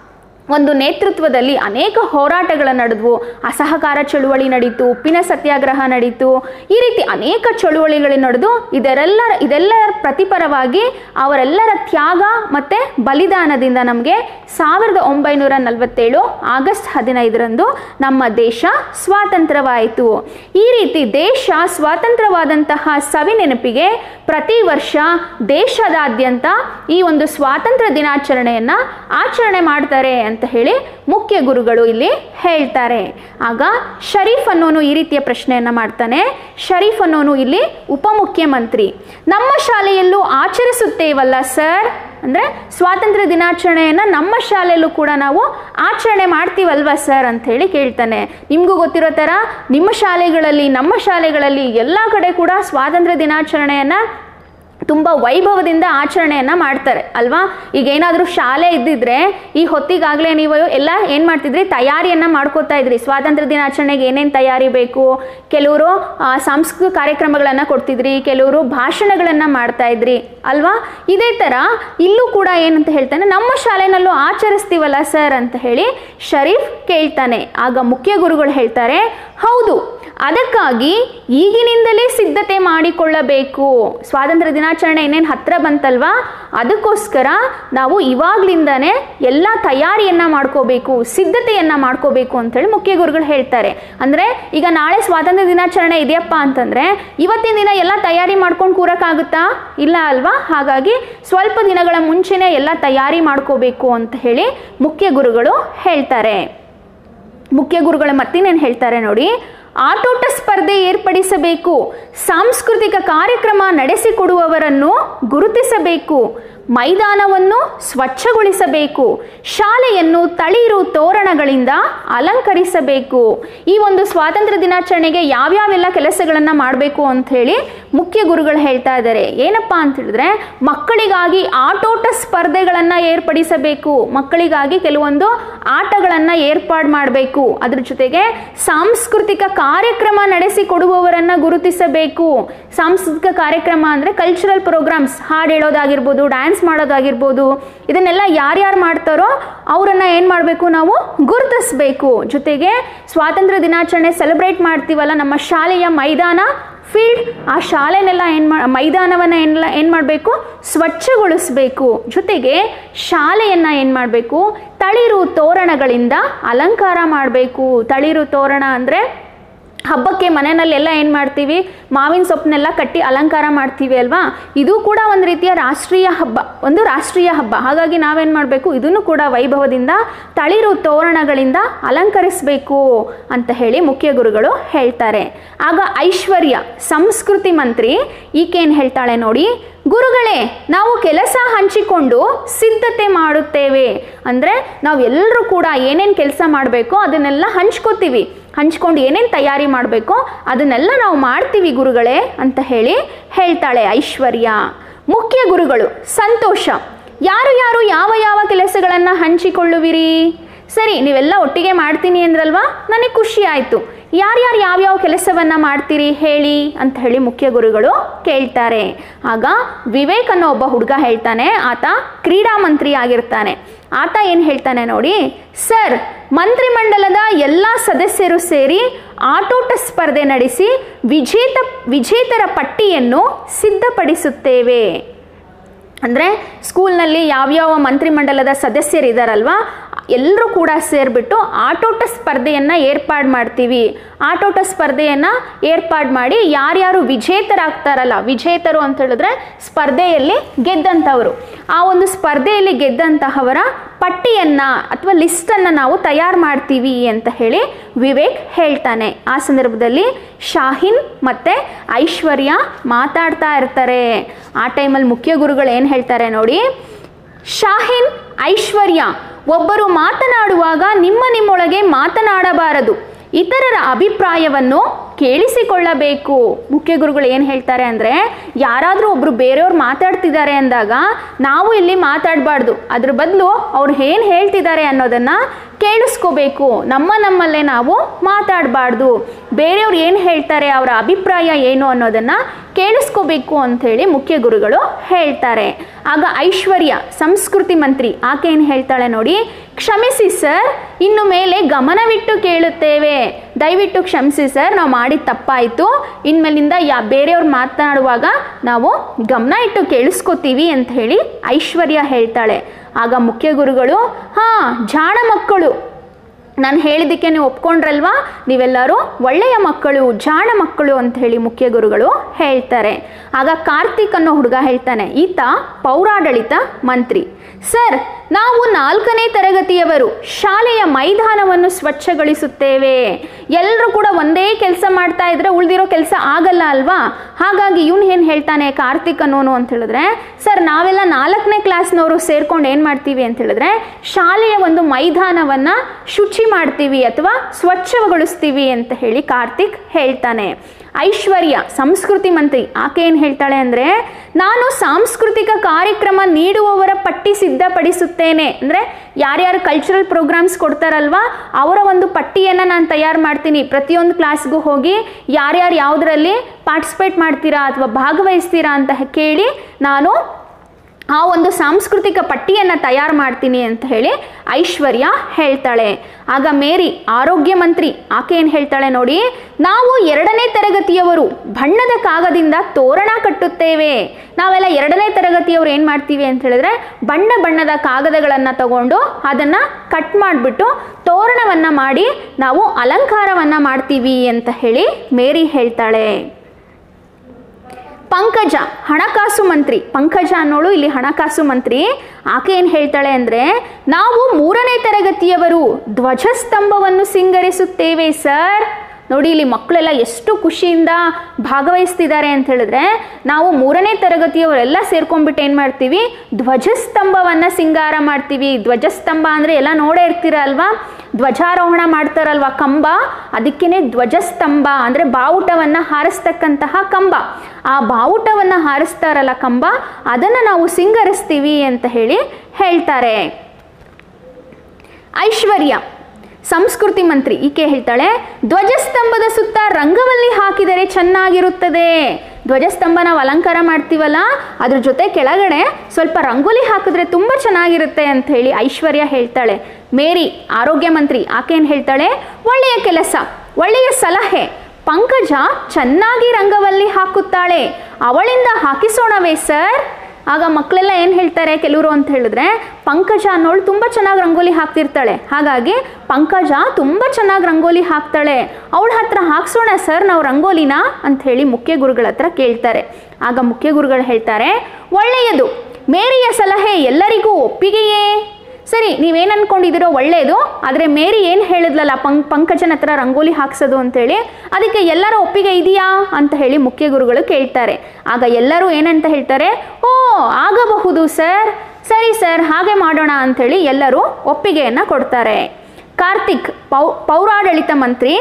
ಒಂದು ನೇತೃತ್ವದಲ್ಲಿ ಅನೇಕ ಹೋರಾಟಗಳು ನಡೆದವು ಅಸಹಕಾರ ಚಳುವಳಿ ನಡೀತು ಉಪ್ಪಿನ ಸತ್ಯಾಗ್ರಹ ನಡೀತು ಈ ರೀತಿ ಅನೇಕ ಚಳುವಳಿಗಳು ನಡೆದು ಇದರೆಲ್ಲ ಇದೆಲ್ಲರ ಪ್ರತಿಪರವಾಗಿ ಅವರೆಲ್ಲರ ತ್ಯಾಗ ಮತ್ತು ಬಲಿದಾನದಿಂದ ನಮಗೆ ಸಾವಿರದ ಒಂಬೈನೂರ ನಲವತ್ತೇಳು ಆಗಸ್ಟ್ ಹದಿನೈದರಂದು ನಮ್ಮ ದೇಶ ಸ್ವಾತಂತ್ರ್ಯವಾಯಿತು ಈ ರೀತಿ ದೇಶ ಸ್ವಾತಂತ್ರ್ಯವಾದಂತಹ ಸವಿ ನೆನಪಿಗೆ ಪ್ರತಿ ವರ್ಷ ದೇಶದಾದ್ಯಂತ ಈ ಒಂದು ಸ್ವಾತಂತ್ರ್ಯ ದಿನಾಚರಣೆಯನ್ನು ಆಚರಣೆ ಮಾಡ್ತಾರೆ ಅಂತ ಹೇಳಿ ಮುಖ್ಯ ಗುರುಗಳು ಇಲ್ಲಿ ಹೇಳ್ತಾರೆ ಆಗ ಶರೀಫ್ ಅನ್ನೋನು ಈ ರೀತಿಯ ಪ್ರಶ್ನೆಯನ್ನು ಮಾಡ್ತಾನೆ ಶರೀಫ್ ಅನ್ನೋನು ಇಲ್ಲಿ ಉಪಮುಖ್ಯಮಂತ್ರಿ ನಮ್ಮ ಶಾಲೆಯಲ್ಲೂ ಆಚರಿಸುತ್ತೇವಲ್ಲ ಸರ್ ಅಂದರೆ ಸ್ವಾತಂತ್ರ್ಯ ದಿನಾಚರಣೆಯನ್ನು ನಮ್ಮ ಶಾಲೆಯಲ್ಲೂ ಕೂಡ ನಾವು ಆಚರಣೆ ಮಾಡ್ತೀವಲ್ವಾ ಸರ್ ಅಂತ ಹೇಳಿ ಕೇಳ್ತಾನೆ ನಿಮಗೂ ಗೊತ್ತಿರೋ ಥರ ನಿಮ್ಮ ಶಾಲೆಗಳಲ್ಲಿ ನಮ್ಮ ಶಾಲೆಗಳಲ್ಲಿ ಎಲ್ಲ ಕಡೆ ಕೂಡ ಸ್ವಾತಂತ್ರ್ಯ ದಿನಾಚರಣೆಯನ್ನು ತುಂಬ ವೈಭವದಿಂದ ಆಚರಣೆಯನ್ನು ಮಾಡ್ತಾರೆ ಅಲ್ವಾ ಈಗ ಏನಾದರೂ ಶಾಲೆ ಇದ್ದಿದ್ರೆ ಈ ಹೊತ್ತಿಗಾಗಲೇ ನೀವು ಎಲ್ಲ ಏನು ಮಾಡ್ತಿದ್ರಿ ತಯಾರಿಯನ್ನು ಮಾಡ್ಕೋತಾ ಇದ್ರಿ ಸ್ವಾತಂತ್ರ್ಯ ದಿನಾಚರಣೆಗೆ ಏನೇನು ತಯಾರಿ ಬೇಕು ಕೆಲವರು ಸಾಂಸ್ಕೃತಿಕ ಕಾರ್ಯಕ್ರಮಗಳನ್ನು ಕೊಡ್ತಿದ್ರಿ ಕೆಲವರು ಭಾಷಣಗಳನ್ನು ಮಾಡ್ತಾ ಇದ್ರಿ ಅಲ್ವಾ ಇದೇ ಥರ ಇಲ್ಲೂ ಕೂಡ ಏನಂತ ಹೇಳ್ತಾನೆ ನಮ್ಮ ಶಾಲೆನಲ್ಲೂ ಆಚರಿಸ್ತೀವಲ್ಲ ಸರ್ ಅಂತ ಹೇಳಿ ಶರೀಫ್ ಕೇಳ್ತಾನೆ ಆಗ ಮುಖ್ಯ ಗುರುಗಳು ಹೇಳ್ತಾರೆ ಹೌದು ಅದಕ್ಕಾಗಿ ಈಗಿನಿಂದಲೇ ಸಿದ್ಧತೆ ಮಾಡಿಕೊಳ್ಳಬೇಕು ಸ್ವಾತಂತ್ರ್ಯ ದಿನಾಚರಣೆ ಇನ್ನೇನು ಹತ್ರ ಬಂತಲ್ವಾ ಅದಕ್ಕೋಸ್ಕರ ನಾವು ಇವಾಗ್ಲಿಂದಾನೇ ಎಲ್ಲ ತಯಾರಿಯನ್ನ ಮಾಡ್ಕೋಬೇಕು ಸಿದ್ಧತೆಯನ್ನ ಮಾಡ್ಕೋಬೇಕು ಅಂತೇಳಿ ಮುಖ್ಯ ಗುರುಗಳು ಹೇಳ್ತಾರೆ ಅಂದರೆ ಈಗ ನಾಳೆ ಸ್ವಾತಂತ್ರ್ಯ ದಿನಾಚರಣೆ ಇದೆಯಪ್ಪ ಅಂತಂದರೆ ಇವತ್ತಿನ ದಿನ ಎಲ್ಲ ತಯಾರಿ ಮಾಡ್ಕೊಂಡು ಕೂರಕ್ಕಾಗುತ್ತಾ ಇಲ್ಲ ಅಲ್ವಾ ಹಾಗಾಗಿ ಸ್ವಲ್ಪ ದಿನಗಳ ಮುಂಚೆನೇ ಎಲ್ಲ ತಯಾರಿ ಮಾಡ್ಕೋಬೇಕು ಅಂತ ಹೇಳಿ ಮುಖ್ಯ ಗುರುಗಳು ಹೇಳ್ತಾರೆ ಮುಖ್ಯ ಗುರುಗಳು ಮತ್ತಿನೇನು ಹೇಳ್ತಾರೆ ನೋಡಿ ಆಟೋಟ ಸ್ಪರ್ಧೆ ಏರ್ಪಡಿಸಬೇಕು ಸಾಂಸ್ಕೃತಿಕ ಕಾರ್ಯಕ್ರಮ ನಡೆಸಿಕೊಡುವವರನ್ನು ಗುರುತಿಸಬೇಕು ಮೈದಾನವನ್ನು ಸ್ವಚ್ಛಗೊಳಿಸಬೇಕು ಶಾಲೆಯನ್ನು ತಳಿರು ತೋರಣಗಳಿಂದ ಅಲಂಕರಿಸಬೇಕು ಈ ಒಂದು ಸ್ವಾತಂತ್ರ್ಯ ದಿನಾಚರಣೆಗೆ ಯಾವ್ಯಾವೆಲ್ಲ ಕೆಲಸಗಳನ್ನು ಮಾಡಬೇಕು ಅಂತ ಹೇಳಿ ಮುಖ್ಯ ಗುರುಗಳು ಹೇಳ್ತಾ ಇದ್ದಾರೆ ಏನಪ್ಪಾ ಅಂತ ಹೇಳಿದ್ರೆ ಮಕ್ಕಳಿಗಾಗಿ ಆಟೋಟ ಸ್ಪರ್ಧೆಗಳನ್ನು ಏರ್ಪಡಿಸಬೇಕು ಮಕ್ಕಳಿಗಾಗಿ ಕೆಲವೊಂದು ಆಟಗಳನ್ನು ಏರ್ಪಾಡು ಮಾಡಬೇಕು ಅದ್ರ ಜೊತೆಗೆ ಸಾಂಸ್ಕೃತಿಕ ಕಾರ್ಯಕ್ರಮ ನಡೆಸಿಕೊಡುವವರನ್ನ ಗುರುತಿಸಬೇಕು ಸಾಂಸ್ಕೃತಿಕ ಕಾರ್ಯಕ್ರಮ ಅಂದರೆ ಕಲ್ಚರಲ್ ಪ್ರೋಗ್ರಾಮ್ಸ್ ಹಾಡು ಹೇಳೋದಾಗಿರ್ಬೋದು ಡ್ಯಾನ್ಸ್ ಮಾಡೋದಾಗಿರ್ಬೋದು ಇದನ್ನೆಲ್ಲ ಯಾರ್ಯಾರು ಮಾಡ್ತಾರೋ ಅವರನ್ನು ಏನು ಮಾಡಬೇಕು ನಾವು ಗುರುತಿಸಬೇಕು ಜೊತೆಗೆ ಸ್ವಾತಂತ್ರ್ಯ ದಿನಾಚರಣೆ ಸೆಲೆಬ್ರೇಟ್ ಮಾಡ್ತೀವಲ್ಲ ನಮ್ಮ ಶಾಲೆಯ ಮೈದಾನ ಫೀಲ್ಡ್ ಆ ಶಾಲೆನೆಲ್ಲ ಏನು ಮಾ ಮೈದಾನವನ್ನು ಏನೆಲ್ಲ ಏನು ಮಾಡಬೇಕು ಸ್ವಚ್ಛಗೊಳಿಸಬೇಕು ಜೊತೆಗೆ ಶಾಲೆಯನ್ನು ಏನು ಮಾಡಬೇಕು ತಳಿರು ತೋರಣಗಳಿಂದ ಅಲಂಕಾರ ಮಾಡಬೇಕು ತಳಿರು ತೋರಣ ಅಂದರೆ ಹಬ್ಬಕ್ಕೆ ಮನೆಯಲ್ಲಿ ಎಲ್ಲ ಏನು ಮಾಡ್ತೀವಿ ಮಾವಿನ ಸೊಪ್ಪನ್ನೆಲ್ಲ ಕಟ್ಟಿ ಅಲಂಕಾರ ಮಾಡ್ತೀವಿ ಅಲ್ವಾ ಇದು ಕೂಡ ಒಂದು ರೀತಿಯ ರಾಷ್ಟ್ರೀಯ ಹಬ್ಬ ಒಂದು ರಾಷ್ಟ್ರೀಯ ಹಬ್ಬ ಹಾಗಾಗಿ ನಾವೇನು ಮಾಡಬೇಕು ಇದನ್ನು ಕೂಡ ವೈಭವದಿಂದ ತಳಿರು ತೋರಣಗಳಿಂದ ಅಲಂಕರಿಸಬೇಕು ಅಂತ ಹೇಳಿ ಮುಖ್ಯ ಗುರುಗಳು ಹೇಳ್ತಾರೆ ಆಗ ಐಶ್ವರ್ಯ ಸಂಸ್ಕೃತಿ ಮಂತ್ರಿ ಈಕೇನು ಹೇಳ್ತಾಳೆ ನೋಡಿ ಗುರುಗಳೇ ನಾವು ಕೆಲಸ ಹಂಚಿಕೊಂಡು ಸಿದ್ಧತೆ ಮಾಡುತ್ತೇವೆ ಅಂದರೆ ನಾವು ಎಲ್ಲರೂ ಕೂಡ ಏನೇನು ಕೆಲಸ ಮಾಡಬೇಕೋ ಅದನ್ನೆಲ್ಲ ಹಂಚ್ಕೋತೀವಿ ಹಂಚ್ಕೊಂಡು ಏನೇನು ತಯಾರಿ ಮಾಡಬೇಕೋ ಅದನ್ನೆಲ್ಲ ನಾವು ಮಾಡ್ತೀವಿ ಗುರುಗಳೇ ಅಂತ ಹೇಳಿ ಹೇಳ್ತಾಳೆ ಐಶ್ವರ್ಯ ಮುಖ್ಯ ಗುರುಗಳು ಸಂತೋಷ ಯಾರು ಯಾರು ಯಾವ ಯಾವ ಕೆಲಸಗಳನ್ನು ಹಂಚಿಕೊಳ್ಳುವಿರಿ ಸರಿ ನೀವೆಲ್ಲ ಒಟ್ಟಿಗೆ ಮಾಡ್ತೀನಿ ಅಂದ್ರಲ್ವಾ ನನಗೆ ಖುಷಿ ಆಯಿತು ಯಾರ್ಯಾರು ಯಾವ್ಯಾವ ಕೆಲಸವನ್ನು ಮಾಡ್ತೀರಿ ಹೇಳಿ ಅಂತ ಹೇಳಿ ಮುಖ್ಯ ಗುರುಗಳು ಕೇಳ್ತಾರೆ ಆಗ ವಿವೇಕ್ ಅನ್ನೋ ಒಬ್ಬ ಹುಡುಗ ಹೇಳ್ತಾನೆ ಆತ ಕ್ರೀಡಾ ಮಂತ್ರಿ ಆಗಿರ್ತಾನೆ ಆತ ಏನು ಹೇಳ್ತಾನೆ ನೋಡಿ ಸರ್ ಮಂತ್ರಿಮಂಡಲದ ಎಲ್ಲ ಸದಸ್ಯರು ಸೇರಿ ಆಟೋಟ ಸ್ಪರ್ಧೆ ನಡೆಸಿ ವಿಜೇತ ವಿಜೇತರ ಪಟ್ಟಿಯನ್ನು ಸಿದ್ಧಪಡಿಸುತ್ತೇವೆ ಅಂದರೆ ಸ್ಕೂಲ್ನಲ್ಲಿ ಯಾವ್ಯಾವ ಮಂತ್ರಿಮಂಡಲದ ಸದಸ್ಯರಿದ್ದಾರಲ್ವಾ ಎಲ್ಲರೂ ಕೂಡ ಸೇರಿಬಿಟ್ಟು ಆಟೋಟ ಸ್ಪರ್ಧೆಯನ್ನು ಏರ್ಪಾಡು ಮಾಡ್ತೀವಿ ಆಟೋಟ ಸ್ಪರ್ಧೆಯನ್ನು ಏರ್ಪಾಡು ಮಾಡಿ ಯಾರ್ಯಾರು ವಿಜೇತರಾಗ್ತಾರಲ್ಲ ವಿಜೇತರು ಅಂತ ಹೇಳಿದ್ರೆ ಸ್ಪರ್ಧೆಯಲ್ಲಿ ಗೆದ್ದಂಥವರು ಆ ಒಂದು ಸ್ಪರ್ಧೆಯಲ್ಲಿ ಗೆದ್ದಂತಹವರ ಪಟ್ಟಿಯನ್ನು ಅಥವಾ ಲಿಸ್ಟನ್ನು ನಾವು ತಯಾರು ಮಾಡ್ತೀವಿ ಅಂತ ಹೇಳಿ ವಿವೇಕ್ ಹೇಳ್ತಾನೆ ಆ ಸಂದರ್ಭದಲ್ಲಿ ಶಾಹಿನ್ ಮತ್ತು ಐಶ್ವರ್ಯ ಮಾತಾಡ್ತಾ ಇರ್ತಾರೆ ಆ ಟೈಮಲ್ಲಿ ಮುಖ್ಯ ಗುರುಗಳು ಏನು ಹೇಳ್ತಾರೆ ನೋಡಿ ಶಾಹಿನ್ ಐಶ್ವರ್ಯ ಒಬ್ಬರು ಮಾತನಾಡುವಾಗ ನಿಮ್ಮ ನಿಮ್ಮೊಳಗೆ ಮಾತನಾಡಬಾರದು ಇತರರ ಅಭಿಪ್ರಾಯವನ್ನು ಕೇಳಿಸಿಕೊಳ್ಳಬೇಕು ಮುಖ್ಯ ಗುರುಗಳು ಏನು ಹೇಳ್ತಾರೆ ಅಂದರೆ ಯಾರಾದರೂ ಒಬ್ಬರು ಬೇರೆಯವ್ರು ಮಾತಾಡ್ತಿದ್ದಾರೆ ಅಂದಾಗ ನಾವು ಇಲ್ಲಿ ಮಾತಾಡಬಾರ್ದು ಅದ್ರ ಬದಲು ಅವ್ರು ಏನು ಹೇಳ್ತಿದ್ದಾರೆ ಅನ್ನೋದನ್ನು ಕೇಳಿಸ್ಕೋಬೇಕು ನಮ್ಮ ನಮ್ಮಲ್ಲೇ ನಾವು ಮಾತಾಡಬಾರ್ದು ಬೇರೆಯವ್ರು ಏನು ಹೇಳ್ತಾರೆ ಅವರ ಅಭಿಪ್ರಾಯ ಏನು ಅನ್ನೋದನ್ನು ಕೇಳಿಸ್ಕೋಬೇಕು ಅಂಥೇಳಿ ಮುಖ್ಯ ಗುರುಗಳು ಹೇಳ್ತಾರೆ ಆಗ ಐಶ್ವರ್ಯ ಸಂಸ್ಕೃತಿ ಮಂತ್ರಿ ಆಕೆ ಏನು ಹೇಳ್ತಾಳೆ ನೋಡಿ ಕ್ಷಮಿಸಿ ಸರ್ ಇನ್ನು ಮೇಲೆ ಗಮನವಿಟ್ಟು ಕೇಳುತ್ತೇವೆ ದಯವಿಟ್ಟು ಕ್ಷಮಿಸಿ ಸರ್ ನಾವು ಮಾಡಿದ ತಪ್ಪಾಯಿತು ಇನ್ಮೇಲಿಂದ ಯಾ ಬೇರೆಯವ್ರು ಮಾತನಾಡುವಾಗ ನಾವು ಗಮನ ಇಟ್ಟು ಕೇಳಿಸ್ಕೋತೀವಿ ಅಂತ ಹೇಳಿ ಐಶ್ವರ್ಯ ಹೇಳ್ತಾಳೆ ಆಗ ಮುಖ್ಯ ಗುರುಗಳು ಹಾಂ ಜಾಣ ಮಕ್ಕಳು ನಾನು ಹೇಳಿದ್ದಕ್ಕೆ ನೀವು ಒಪ್ಕೊಂಡ್ರಲ್ವಾ ನೀವೆಲ್ಲರೂ ಒಳ್ಳೆಯ ಮಕ್ಕಳು ಜಾಣ ಮಕ್ಕಳು ಅಂತ ಹೇಳಿ ಮುಖ್ಯ ಗುರುಗಳು ಹೇಳ್ತಾರೆ ಆಗ ಕಾರ್ತಿಕ್ ಅನ್ನೋ ಹುಡುಗ ಹೇಳ್ತಾನೆ ಈತ ಪೌರಾಡಳಿತ ಮಂತ್ರಿ ಸರ್ ನಾವು ನಾಲ್ಕನೇ ತರಗತಿಯವರು ಶಾಲೆಯ ಮೈದಾನವನ್ನು ಸ್ವಚ್ಛಗೊಳಿಸುತ್ತೇವೆ ಎಲ್ಲರೂ ಕೂಡ ಒಂದೇ ಕೆಲಸ ಮಾಡ್ತಾ ಇದ್ರೆ ಉಳಿದಿರೋ ಕೆಲಸ ಆಗಲ್ಲ ಅಲ್ವಾ ಹಾಗಾಗಿ ಇವನು ಏನು ಹೇಳ್ತಾನೆ ಕಾರ್ತಿಕ್ ಅನ್ನೋನು ಅಂತ ಹೇಳಿದ್ರೆ ಸರ್ ನಾವೆಲ್ಲ ನಾಲ್ಕನೇ ಕ್ಲಾಸ್ನವರು ಸೇರ್ಕೊಂಡು ಏನು ಮಾಡ್ತೀವಿ ಅಂತ ಹೇಳಿದ್ರೆ ಶಾಲೆಯ ಒಂದು ಮೈದಾನವನ್ನು ಶುಚಿ ಮಾಡ್ತೀವಿ ಅಥವಾ ಸ್ವಚ್ಛಗೊಳಿಸ್ತೀವಿ ಅಂತ ಹೇಳಿ ಕಾರ್ತಿಕ್ ಹೇಳ್ತಾನೆ ಐಶ್ವರ್ಯ ಸಂಸ್ಕೃತಿ ಮಂತ್ರಿ ಆಕೆ ಏನು ಹೇಳ್ತಾಳೆ ಅಂದರೆ ನಾನು ಸಾಂಸ್ಕೃತಿಕ ಕಾರ್ಯಕ್ರಮ ನೀಡುವವರ ಪಟ್ಟಿ ಸಿದ್ಧಪಡಿಸುತ್ತೇನೆ ಅಂದರೆ ಯಾರ್ಯಾರು ಕಲ್ಚರಲ್ ಪ್ರೋಗ್ರಾಮ್ಸ್ ಕೊಡ್ತಾರಲ್ವಾ ಅವರ ಒಂದು ಪಟ್ಟಿಯನ್ನು ನಾನು ತಯಾರು ಮಾಡ್ತೀನಿ ಪ್ರತಿಯೊಂದು ಕ್ಲಾಸ್ಗೂ ಹೋಗಿ ಯಾರ್ಯಾರು ಯಾವುದರಲ್ಲಿ ಪಾರ್ಟಿಸಿಪೇಟ್ ಮಾಡ್ತೀರಾ ಅಥವಾ ಭಾಗವಹಿಸ್ತೀರಾ ಅಂತ ಕೇಳಿ ನಾನು ಆ ಒಂದು ಸಾಂಸ್ಕೃತಿಕ ಪಟ್ಟಿಯನ್ನು ತಯಾರು ಮಾಡ್ತೀನಿ ಅಂತ ಹೇಳಿ ಐಶ್ವರ್ಯ ಹೇಳ್ತಾಳೆ ಆಗ ಮೇರಿ ಆರೋಗ್ಯ ಮಂತ್ರಿ ಆಕೆ ಏನು ಹೇಳ್ತಾಳೆ ನೋಡಿ ನಾವು ಎರಡನೇ ತರಗತಿಯವರು ಬಣ್ಣದ ಕಾಗದಿಂದ ತೋರಣ ಕಟ್ಟುತ್ತೇವೆ ನಾವೆಲ್ಲ ಎರಡನೇ ತರಗತಿಯವರು ಏನು ಮಾಡ್ತೀವಿ ಅಂತ ಹೇಳಿದ್ರೆ ಬಣ್ಣ ಬಣ್ಣದ ಕಾಗದಗಳನ್ನು ತಗೊಂಡು ಅದನ್ನು ಕಟ್ ಮಾಡಿಬಿಟ್ಟು ತೋರಣವನ್ನು ಮಾಡಿ ನಾವು ಅಲಂಕಾರವನ್ನು ಮಾಡ್ತೀವಿ ಅಂತ ಹೇಳಿ ಮೇರಿ ಹೇಳ್ತಾಳೆ ಪಂಕಜ ಹಣಕಾಸು ಮಂತ್ರಿ ಪಂಕಜ ಅನ್ನೋಳು ಇಲ್ಲಿ ಹಣಕಾಸು ಮಂತ್ರಿ ಆಕೆ ಏನು ಹೇಳ್ತಾಳೆ ಅಂದರೆ ನಾವು ಮೂರನೇ ತರಗತಿಯವರು ಧ್ವಜಸ್ತಂಭವನ್ನು ಸಿಂಗರಿಸುತ್ತೇವೆ ಸರ್ ನೋಡಿ ಇಲ್ಲಿ ಮಕ್ಕಳೆಲ್ಲ ಎಷ್ಟು ಖುಷಿಯಿಂದ ಭಾಗವಹಿಸ್ತಿದ್ದಾರೆ ಅಂತ ಹೇಳಿದ್ರೆ ನಾವು ಮೂರನೇ ತರಗತಿಯವರೆಲ್ಲ ಸೇರ್ಕೊಂಡ್ಬಿಟ್ಟು ಏನು ಮಾಡ್ತೀವಿ ಧ್ವಜಸ್ತಂಭವನ್ನು ಸಿಂಗಾರ ಮಾಡ್ತೀವಿ ಧ್ವಜಸ್ತಂಭ ಅಂದರೆ ಎಲ್ಲ ನೋಡೇ ಇರ್ತೀರ ಅಲ್ವಾ ಧ್ವಜಾರೋಹಣ ಮಾಡ್ತಾರಲ್ವ ಕಂಬ ಅದಕ್ಕೇನೆ ಧ್ವಜಸ್ತಂಭ ಅಂದರೆ ಬಾವುಟವನ್ನು ಹಾರಿಸ್ತಕ್ಕಂತಹ ಕಂಬ ಆ ಬಾವುಟವನ್ನು ಹಾರಿಸ್ತಾರಲ್ಲ ಕಂಬ ಅದನ್ನು ನಾವು ಸಿಂಗರಿಸ್ತೀವಿ ಅಂತ ಹೇಳಿ ಹೇಳ್ತಾರೆ ಐಶ್ವರ್ಯ ಸಂಸ್ಕೃತಿ ಮಂತ್ರಿ ಈಕೆ ಹೇಳ್ತಾಳೆ ಧ್ವಜಸ್ತಂಭದ ಸುತ್ತ ರಂಗವಲ್ಲಿ ಹಾಕಿದರೆ ಚೆನ್ನಾಗಿರುತ್ತದೆ ಧ್ವಜಸ್ತಂಭ ನಾವು ಅಲಂಕಾರ ಮಾಡ್ತೀವಲ್ಲ ಅದ್ರ ಜೊತೆ ಕೆಳಗಡೆ ಸ್ವಲ್ಪ ರಂಗೋಲಿ ಹಾಕಿದ್ರೆ ತುಂಬ ಚೆನ್ನಾಗಿರುತ್ತೆ ಅಂತ ಹೇಳಿ ಐಶ್ವರ್ಯ ಹೇಳ್ತಾಳೆ ಮೇರಿ ಆರೋಗ್ಯ ಮಂತ್ರಿ ಆಕೆ ಏನು ಹೇಳ್ತಾಳೆ ಒಳ್ಳೆಯ ಕೆಲಸ ಒಳ್ಳೆಯ ಸಲಹೆ ಪಂಕಜ ಚೆನ್ನಾಗಿ ರಂಗವಲ್ಲಿ ಹಾಕುತ್ತಾಳೆ ಅವಳಿಂದ ಹಾಕಿಸೋಣವೇ ಸರ್ ಆಗ ಮಕ್ಕಳೆಲ್ಲ ಏನು ಹೇಳ್ತಾರೆ ಕೆಲವರು ಅಂತ ಹೇಳಿದ್ರೆ ಪಂಕಜ ಅನ್ನೋಳು ತುಂಬ ಚೆನ್ನಾಗಿ ರಂಗೋಲಿ ಹಾಕ್ತಿರ್ತಾಳೆ ಹಾಗಾಗಿ ಪಂಕಜ ತುಂಬ ಚೆನ್ನಾಗಿ ರಂಗೋಲಿ ಹಾಕ್ತಾಳೆ ಅವಳ ಹತ್ರ ಹಾಕ್ಸೋಣ ಸರ್ ನಾವು ರಂಗೋಲಿನ ಅಂತ ಹೇಳಿ ಮುಖ್ಯ ಗುರುಗಳ ಹತ್ರ ಕೇಳ್ತಾರೆ ಆಗ ಮುಖ್ಯ ಗುರುಗಳು ಹೇಳ್ತಾರೆ ಒಳ್ಳೆಯದು ಮೇರಿಯ ಸಲಹೆ ಎಲ್ಲರಿಗೂ ಒಪ್ಪಿಗೆಯೇ ಸರಿ ನೀವೇನು ಅನ್ಕೊಂಡಿದ್ದೀರೋ ಒಳ್ಳೆಯದು ಆದರೆ ಮೇರಿ ಏನು ಹೇಳಿದ್ಲಲ್ಲ ಪಂಕ್ ಪಂಕಜನ ಹತ್ರ ರಂಗೋಲಿ ಹಾಕ್ಸೋದು ಅಂತೇಳಿ ಅದಕ್ಕೆ ಎಲ್ಲರ ಒಪ್ಪಿಗೆ ಇದೆಯಾ ಅಂತ ಹೇಳಿ ಮುಖ್ಯ ಗುರುಗಳು ಕೇಳ್ತಾರೆ ಆಗ ಎಲ್ಲರೂ ಏನಂತ ಹೇಳ್ತಾರೆ ಓ ಆಗಬಹುದು ಸರ್ ಸರಿ ಸರ್ ಹಾಗೆ ಮಾಡೋಣ ಅಂಥೇಳಿ ಎಲ್ಲರೂ ಒಪ್ಪಿಗೆಯನ್ನು ಕೊಡ್ತಾರೆ ಕಾರ್ತಿಕ್ ಪೌ ಪೌರಾಡಳಿತ ಮಂತ್ರಿ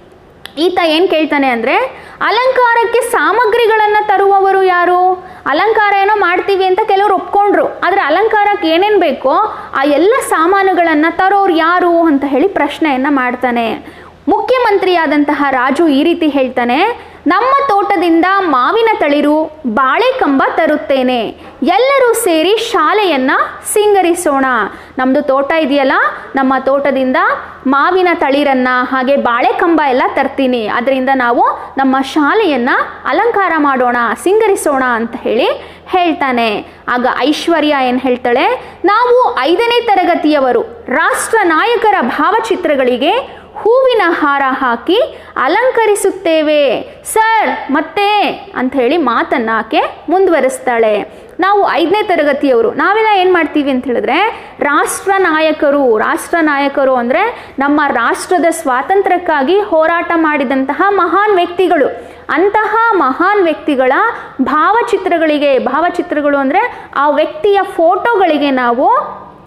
ಈತ ಏನು ಕೇಳ್ತಾನೆ ಅಂದರೆ ಅಲಂಕಾರಕ್ಕೆ ಸಾಮಗ್ರಿಗಳನ್ನು ತರುವವರು ಯಾರು ಅಲಂಕಾರ ಏನೋ ಮಾಡ್ತೀವಿ ಅಂತ ಕೆಲವರು ಒಪ್ಕೊಂಡ್ರು ಆದರೆ ಅಲಂಕಾರಕ್ಕೆ ಏನೇನು ಬೇಕೋ ಆ ಎಲ್ಲ ಸಾಮಾನುಗಳನ್ನು ತರೋರು ಯಾರು ಅಂತ ಹೇಳಿ ಪ್ರಶ್ನೆಯನ್ನು ಮಾಡ್ತಾನೆ ಮುಖ್ಯಮಂತ್ರಿಯಾದಂತಹ ರಾಜು ಈ ರೀತಿ ಹೇಳ್ತಾನೆ ನಮ್ಮ ತೋಟದಿಂದ ಮಾವಿನ ತಳಿರು ಬಾಳೆಕಂಬ ತರುತ್ತೇನೆ ಎಲ್ಲರೂ ಸೇರಿ ಶಾಲೆಯನ್ನು ಸಿಂಗರಿಸೋಣ ನಮ್ಮದು ತೋಟ ಇದೆಯಲ್ಲ ನಮ್ಮ ತೋಟದಿಂದ ಮಾವಿನ ತಳಿರನ್ನು ಹಾಗೆ ಬಾಳೆಕಂಬ ಎಲ್ಲ ತರ್ತೀನಿ ಅದರಿಂದ ನಾವು ನಮ್ಮ ಶಾಲೆಯನ್ನು ಅಲಂಕಾರ ಮಾಡೋಣ ಸಿಂಗರಿಸೋಣ ಅಂತ ಹೇಳಿ ಹೇಳ್ತಾನೆ ಆಗ ಐಶ್ವರ್ಯ ಏನು ಹೇಳ್ತಾಳೆ ನಾವು ಐದನೇ ತರಗತಿಯವರು ರಾಷ್ಟ್ರ ನಾಯಕರ ಭಾವಚಿತ್ರಗಳಿಗೆ ಹೂವಿನ ಹಾರ ಹಾಕಿ ಅಲಂಕರಿಸುತ್ತೇವೆ ಸರ್ ಮತ್ತೆ ಅಂತ ಹೇಳಿ ಮಾತನ್ನ ಆಕೆ ಮುಂದುವರಿಸ್ತಾಳೆ ನಾವು ಐದನೇ ತರಗತಿಯವರು ನಾವೆಲ್ಲ ಏನು ಮಾಡ್ತೀವಿ ಅಂತ ಹೇಳಿದ್ರೆ ರಾಷ್ಟ್ರ ನಾಯಕರು ರಾಷ್ಟ್ರ ನಾಯಕರು ಅಂದರೆ ನಮ್ಮ ರಾಷ್ಟ್ರದ ಸ್ವಾತಂತ್ರ್ಯಕ್ಕಾಗಿ ಹೋರಾಟ ಮಾಡಿದಂತಹ ಮಹಾನ್ ವ್ಯಕ್ತಿಗಳು ಅಂತಹ ಮಹಾನ್ ವ್ಯಕ್ತಿಗಳ ಭಾವಚಿತ್ರಗಳಿಗೆ ಭಾವಚಿತ್ರಗಳು ಅಂದರೆ ಆ ವ್ಯಕ್ತಿಯ ಫೋಟೋಗಳಿಗೆ ನಾವು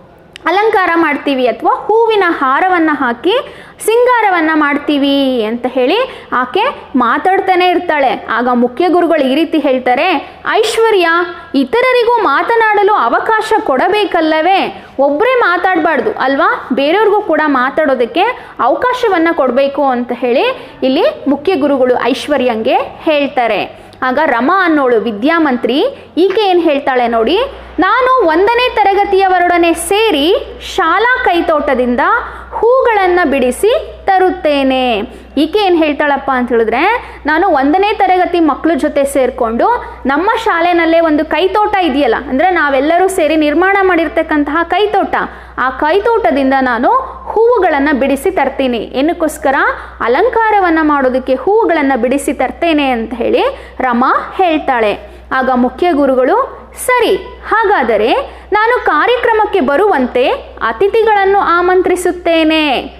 ಅಲಂಕಾರ ಮಾಡ್ತೀವಿ ಅಥವಾ ಹೂವಿನ ಹಾರವನ್ನು ಹಾಕಿ ಸಿಂಗಾರವನ್ನು ಮಾಡ್ತೀವಿ ಅಂತ ಹೇಳಿ ಆಕೆ ಮಾತಾಡ್ತಾನೆ ಇರ್ತಾಳೆ ಆಗ ಮುಖ್ಯ ಗುರುಗಳು ಈ ರೀತಿ ಹೇಳ್ತಾರೆ ಐಶ್ವರ್ಯ ಇತರರಿಗೂ ಮಾತನಾಡಲು ಅವಕಾಶ ಕೊಡಬೇಕಲ್ಲವೇ ಒಬ್ಬರೇ ಮಾತಾಡಬಾರ್ದು ಅಲ್ವಾ ಬೇರೆಯವ್ರಿಗೂ ಕೂಡ ಮಾತಾಡೋದಕ್ಕೆ ಅವಕಾಶವನ್ನು ಕೊಡಬೇಕು ಅಂತ ಹೇಳಿ ಇಲ್ಲಿ ಮುಖ್ಯ ಗುರುಗಳು ಐಶ್ವರ್ಯಂಗೆ ಹೇಳ್ತಾರೆ ಆಗ ರಮಾ ಅನ್ನೋಳು ವಿದ್ಯಾಮಂತ್ರಿ ಈಕೆ ಏನು ಹೇಳ್ತಾಳೆ ನೋಡಿ ನಾನು ಒಂದನೇ ತರಗತಿಯವರೊಡನೆ ಸೇರಿ ಶಾಲಾ ಕೈತೋಟದಿಂದ ಹೂಗಳನ್ನು ಬಿಡಿಸಿ ತರುತ್ತೇನೆ ಈಕೆ ಏನು ಹೇಳ್ತಾಳಪ್ಪ ಅಂತ ಹೇಳಿದ್ರೆ ನಾನು ಒಂದನೇ ತರಗತಿ ಮಕ್ಕಳ ಜೊತೆ ಸೇರಿಕೊಂಡು ನಮ್ಮ ಶಾಲೆನಲ್ಲೇ ಒಂದು ಕೈತೋಟ ಇದೆಯಲ್ಲ ಅಂದರೆ ನಾವೆಲ್ಲರೂ ಸೇರಿ ನಿರ್ಮಾಣ ಮಾಡಿರ್ತಕ್ಕಂತಹ ಕೈತೋಟ ಆ ಕೈತೋಟದಿಂದ ನಾನು ಹೂವುಗಳನ್ನು ಬಿಡಿಸಿ ತರ್ತೀನಿ ಏನಕ್ಕೋಸ್ಕರ ಅಲಂಕಾರವನ್ನು ಮಾಡೋದಕ್ಕೆ ಹೂವುಗಳನ್ನು ಬಿಡಿಸಿ ತರ್ತೇನೆ ಅಂತ ಹೇಳಿ ರಮಾ ಹೇಳ್ತಾಳೆ ಆಗ ಮುಖ್ಯ ಗುರುಗಳು ಸರಿ ಹಾಗಾದರೆ ನಾನು ಕಾರ್ಯಕ್ರಮಕ್ಕೆ ಬರುವಂತೆ ಅತಿಥಿಗಳನ್ನು ಆಮಂತ್ರಿಸುತ್ತೇನೆ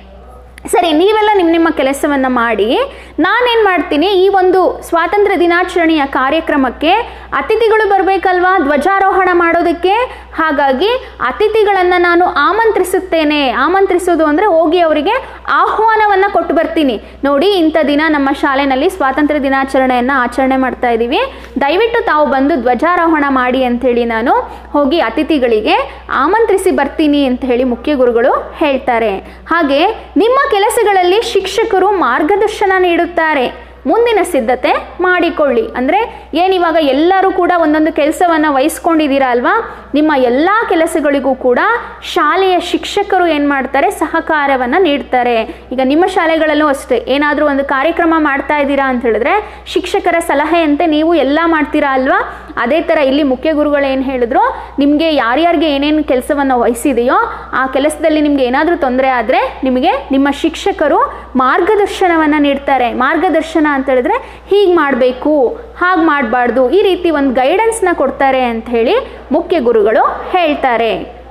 ಸರಿ ನೀವೆಲ್ಲ ನಿಮ್ಮ ನಿಮ್ಮ ಕೆಲಸವನ್ನು ಮಾಡಿ ನಾನೇನು ಮಾಡ್ತೀನಿ ಈ ಒಂದು ಸ್ವಾತಂತ್ರ್ಯ ದಿನಾಚರಣೆಯ ಕಾರ್ಯಕ್ರಮಕ್ಕೆ ಅತಿಥಿಗಳು ಬರಬೇಕಲ್ವಾ ಧ್ವಜಾರೋಹಣ ಮಾಡೋದಕ್ಕೆ ಹಾಗಾಗಿ ಅತಿಥಿಗಳನ್ನು ನಾನು ಆಮಂತ್ರಿಸುತ್ತೇನೆ ಆಮಂತ್ರಿಸೋದು ಅಂದರೆ ಹೋಗಿ ಅವರಿಗೆ ಆಹ್ವಾನವನ್ನು ಕೊಟ್ಟು ಬರ್ತೀನಿ ನೋಡಿ ಇಂಥ ದಿನ ನಮ್ಮ ಶಾಲೆಯಲ್ಲಿ ಸ್ವಾತಂತ್ರ್ಯ ದಿನಾಚರಣೆಯನ್ನು ಆಚರಣೆ ಮಾಡ್ತಾ ಇದ್ದೀವಿ ದಯವಿಟ್ಟು ತಾವು ಬಂದು ಧ್ವಜಾರೋಹಣ ಮಾಡಿ ಅಂಥೇಳಿ ನಾನು ಹೋಗಿ ಅತಿಥಿಗಳಿಗೆ ಆಮಂತ್ರಿಸಿ ಬರ್ತೀನಿ ಅಂತ ಹೇಳಿ ಮುಖ್ಯ ಗುರುಗಳು ಹೇಳ್ತಾರೆ ಹಾಗೆ ನಿಮ್ಮ ಕೆಲಸಗಳಲ್ಲಿ ಶಿಕ್ಷಕರು ಮಾರ್ಗದರ್ಶನ ನೀಡುತ್ತಾರೆ ಮುಂದಿನ ಸಿದ್ಧತೆ ಮಾಡಿಕೊಳ್ಳಿ ಅಂದರೆ ಏನಿವಾಗ ಎಲ್ಲರೂ ಕೂಡ ಒಂದೊಂದು ಕೆಲಸವನ್ನು ವಹಿಸ್ಕೊಂಡಿದ್ದೀರಾ ಅಲ್ವಾ ನಿಮ್ಮ ಎಲ್ಲ ಕೆಲಸಗಳಿಗೂ ಕೂಡ ಶಾಲೆಯ ಶಿಕ್ಷಕರು ಏನು ಮಾಡ್ತಾರೆ ಸಹಕಾರವನ್ನು ನೀಡ್ತಾರೆ ಈಗ ನಿಮ್ಮ ಶಾಲೆಗಳಲ್ಲೂ ಅಷ್ಟೇ ಏನಾದರೂ ಒಂದು ಕಾರ್ಯಕ್ರಮ ಮಾಡ್ತಾ ಇದ್ದೀರಾ ಅಂತ ಹೇಳಿದ್ರೆ ಶಿಕ್ಷಕರ ಸಲಹೆಯಂತೆ ನೀವು ಎಲ್ಲ ಮಾಡ್ತೀರಾ ಅಲ್ವಾ ಅದೇ ಥರ ಇಲ್ಲಿ ಮುಖ್ಯ ಗುರುಗಳು ಏನು ಹೇಳಿದ್ರು ನಿಮಗೆ ಯಾರ್ಯಾರಿಗೆ ಏನೇನು ಕೆಲಸವನ್ನು ವಹಿಸಿದೆಯೋ ಆ ಕೆಲಸದಲ್ಲಿ ನಿಮಗೆ ಏನಾದರೂ ತೊಂದರೆ ಆದರೆ ನಿಮಗೆ ನಿಮ್ಮ ಶಿಕ್ಷಕರು ಮಾರ್ಗದರ್ಶನವನ್ನು ನೀಡ್ತಾರೆ ಮಾರ್ಗದರ್ಶನ ಅಂತ ಹೇಳಿದ್ರೆ ಹೀಗೆ ಮಾಡಬೇಕು ಹಾಗೆ ಮಾಡಬಾರ್ದು ಈ ರೀತಿ ಒಂದು ಗೈಡೆನ್ಸ್ನ ಕೊಡ್ತಾರೆ ಅಂತ ಹೇಳಿ ಮುಖ್ಯ ಗುರುಗಳು ಹೇಳ್ತಾರೆ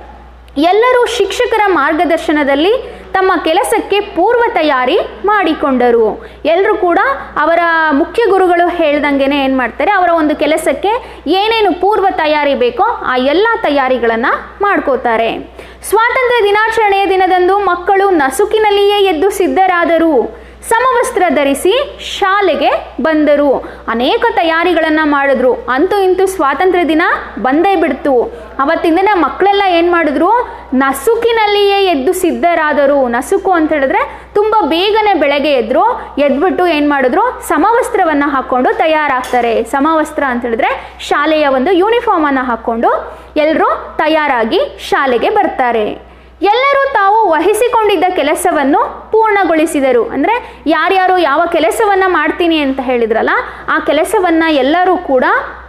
ಎಲ್ಲರೂ ಶಿಕ್ಷಕರ ಮಾರ್ಗದರ್ಶನದಲ್ಲಿ ತಮ್ಮ ಕೆಲಸಕ್ಕೆ ಪೂರ್ವ ತಯಾರಿ ಮಾಡಿಕೊಂಡರು ಎಲ್ಲರೂ ಕೂಡ ಅವರ ಮುಖ್ಯ ಗುರುಗಳು ಹೇಳ್ದಂಗೆ ಏನು ಮಾಡ್ತಾರೆ ಅವರ ಒಂದು ಕೆಲಸಕ್ಕೆ ಏನೇನು ಪೂರ್ವ ತಯಾರಿ ಬೇಕೋ ಆ ಎಲ್ಲ ತಯಾರಿಗಳನ್ನು ಮಾಡ್ಕೋತಾರೆ ಸ್ವಾತಂತ್ರ್ಯ ದಿನಾಚರಣೆಯ ದಿನದಂದು ಮಕ್ಕಳು ನಸುಕಿನಲ್ಲಿಯೇ ಎದ್ದು ಸಿದ್ಧರಾದರು ಸಮವಸ್ತ್ರ ಧರಿಸಿ ಶಾಲೆಗೆ ಬಂದರು ಅನೇಕ ತಯಾರಿಗಳನ್ನು ಮಾಡಿದ್ರು ಅಂತೂ ಇಂತೂ ಸ್ವಾತಂತ್ರ್ಯ ದಿನ ಬಂದೇ ಬಿಡ್ತು ಅವತ್ತಿನ ದಿನ ಮಕ್ಕಳೆಲ್ಲ ಏನು ಮಾಡಿದ್ರು ನಸುಕಿನಲ್ಲಿಯೇ ಎದ್ದು ಸಿದ್ಧರಾದರು ನಸುಕು ಅಂತ ಹೇಳಿದ್ರೆ ತುಂಬ ಬೇಗನೆ ಬೆಳಗ್ಗೆ ಎದ್ರು ಎದ್ಬಿಟ್ಟು ಏನು ಮಾಡಿದ್ರು ಸಮವಸ್ತ್ರವನ್ನು ಹಾಕ್ಕೊಂಡು ತಯಾರಾಗ್ತಾರೆ ಸಮವಸ್ತ್ರ ಅಂತ ಹೇಳಿದ್ರೆ ಶಾಲೆಯ ಒಂದು ಯೂನಿಫಾರ್ಮನ್ನು ಹಾಕ್ಕೊಂಡು ಎಲ್ಲರೂ ತಯಾರಾಗಿ ಶಾಲೆಗೆ ಬರ್ತಾರೆ ಎಲ್ಲರೂ ತಾವು ವಹಿಸಿಕೊಂಡಿದ್ದ ಕೆಲಸವನ್ನು ಪೂರ್ಣಗೊಳಿಸಿದರು ಅಂದರೆ ಯಾರ್ಯಾರು ಯಾವ ಕೆಲಸವನ್ನು ಮಾಡ್ತೀನಿ ಅಂತ ಹೇಳಿದ್ರಲ್ಲ ಆ ಕೆಲಸವನ್ನು ಎಲ್ಲರೂ ಕೂಡ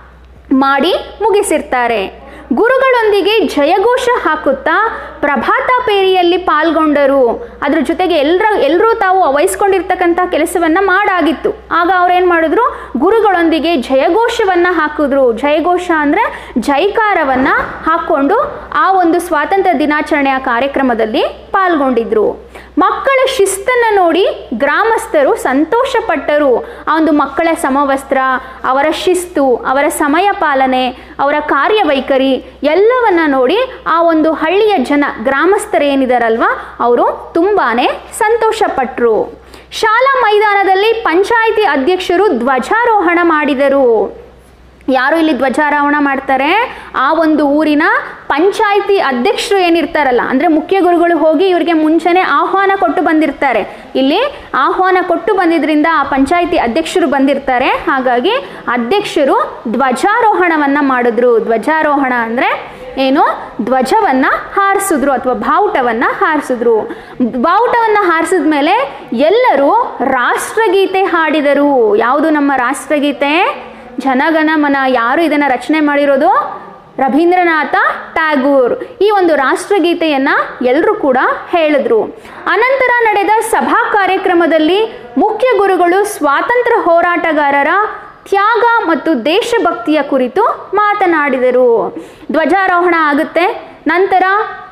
ಮಾಡಿ ಮುಗಿಸಿರ್ತಾರೆ ಗುರುಗಳೊಂದಿಗೆ ಜಯಘೋಷ ಹಾಕುತ್ತಾ ಪ್ರಭಾತ ಪೇರಿಯಲ್ಲಿ ಪಾಲ್ಗೊಂಡರು ಅದ್ರ ಜೊತೆಗೆ ಎಲ್ಲರ ಎಲ್ಲರೂ ತಾವು ವಹಿಸ್ಕೊಂಡಿರ್ತಕ್ಕಂಥ ಕೆಲಸವನ್ನು ಮಾಡಾಗಿತ್ತು ಆಗ ಅವ್ರೇನು ಮಾಡಿದ್ರು ಗುರುಗಳೊಂದಿಗೆ ಜಯಘೋಷವನ್ನು ಹಾಕಿದ್ರು ಜಯಘೋಷ ಅಂದರೆ ಜೈಕಾರವನ್ನು ಹಾಕ್ಕೊಂಡು ಆ ಒಂದು ಸ್ವಾತಂತ್ರ್ಯ ದಿನಾಚರಣೆಯ ಕಾರ್ಯಕ್ರಮದಲ್ಲಿ ಪಾಲ್ಗೊಂಡಿದ್ರು ಮಕ್ಕಳ ಶಿಸ್ತನ್ನು ನೋಡಿ ಗ್ರಾಮಸ್ಥರು ಸಂತೋಷಪಟ್ಟರು ಆ ಒಂದು ಮಕ್ಕಳ ಸಮವಸ್ತ್ರ ಅವರ ಶಿಸ್ತು ಅವರ ಸಮಯ ಪಾಲನೆ ಅವರ ಕಾರ್ಯವೈಖರಿ ಎಲ್ಲವನ್ನ ನೋಡಿ ಆ ಒಂದು ಹಳ್ಳಿಯ ಜನ ಗ್ರಾಮಸ್ಥರು ಏನಿದಾರಲ್ವ ಅವರು ತುಂಬಾ ಸಂತೋಷಪಟ್ಟರು ಶಾಲಾ ಮೈದಾನದಲ್ಲಿ ಪಂಚಾಯಿತಿ ಅಧ್ಯಕ್ಷರು ಧ್ವಜಾರೋಹಣ ಮಾಡಿದರು ಯಾರು ಇಲ್ಲಿ ಧ್ವಜಾರೋಹಣ ಮಾಡ್ತಾರೆ ಆ ಒಂದು ಊರಿನ ಪಂಚಾಯಿತಿ ಅಧ್ಯಕ್ಷರು ಏನಿರ್ತಾರಲ್ಲ ಅಂದರೆ ಮುಖ್ಯ ಗುರುಗಳು ಹೋಗಿ ಇವರಿಗೆ ಮುಂಚೆನೆ ಆಹ್ವಾನ ಕೊಟ್ಟು ಬಂದಿರ್ತಾರೆ ಇಲ್ಲಿ ಆಹ್ವಾನ ಕೊಟ್ಟು ಬಂದಿದ್ರಿಂದ ಆ ಪಂಚಾಯಿತಿ ಅಧ್ಯಕ್ಷರು ಬಂದಿರ್ತಾರೆ ಹಾಗಾಗಿ ಅಧ್ಯಕ್ಷರು ಧ್ವಜಾರೋಹಣವನ್ನು ಮಾಡಿದ್ರು ಧ್ವಜಾರೋಹಣ ಅಂದರೆ ಏನು ಧ್ವಜವನ್ನು ಹಾರಿಸಿದ್ರು ಅಥವಾ ಬಾವುಟವನ್ನು ಹಾರಿಸಿದ್ರು ಬಾವುಟವನ್ನು ಹಾರಿಸಿದ ಮೇಲೆ ಎಲ್ಲರೂ ರಾಷ್ಟ್ರಗೀತೆ ಹಾಡಿದರು ಯಾವುದು ನಮ್ಮ ರಾಷ್ಟ್ರಗೀತೆ ಜನಗಣ ಮನ ಯಾರು ಇದನ್ನು ರಚನೆ ಮಾಡಿರೋದು ರವೀಂದ್ರನಾಥ ಟ್ಯಾಗೂರ್ ಈ ಒಂದು ರಾಷ್ಟ್ರಗೀತೆಯನ್ನು ಎಲ್ಲರೂ ಕೂಡ ಹೇಳಿದ್ರು ಅನಂತರ ನಡೆದ ಸಭಾ ಕಾರ್ಯಕ್ರಮದಲ್ಲಿ ಮುಖ್ಯ ಗುರುಗಳು ಸ್ವಾತಂತ್ರ್ಯ ಹೋರಾಟಗಾರರ ತ್ಯಾಗ ಮತ್ತು ದೇಶಭಕ್ತಿಯ ಕುರಿತು ಮಾತನಾಡಿದರು ಧ್ವಜಾರೋಹಣ ಆಗುತ್ತೆ ನಂತರ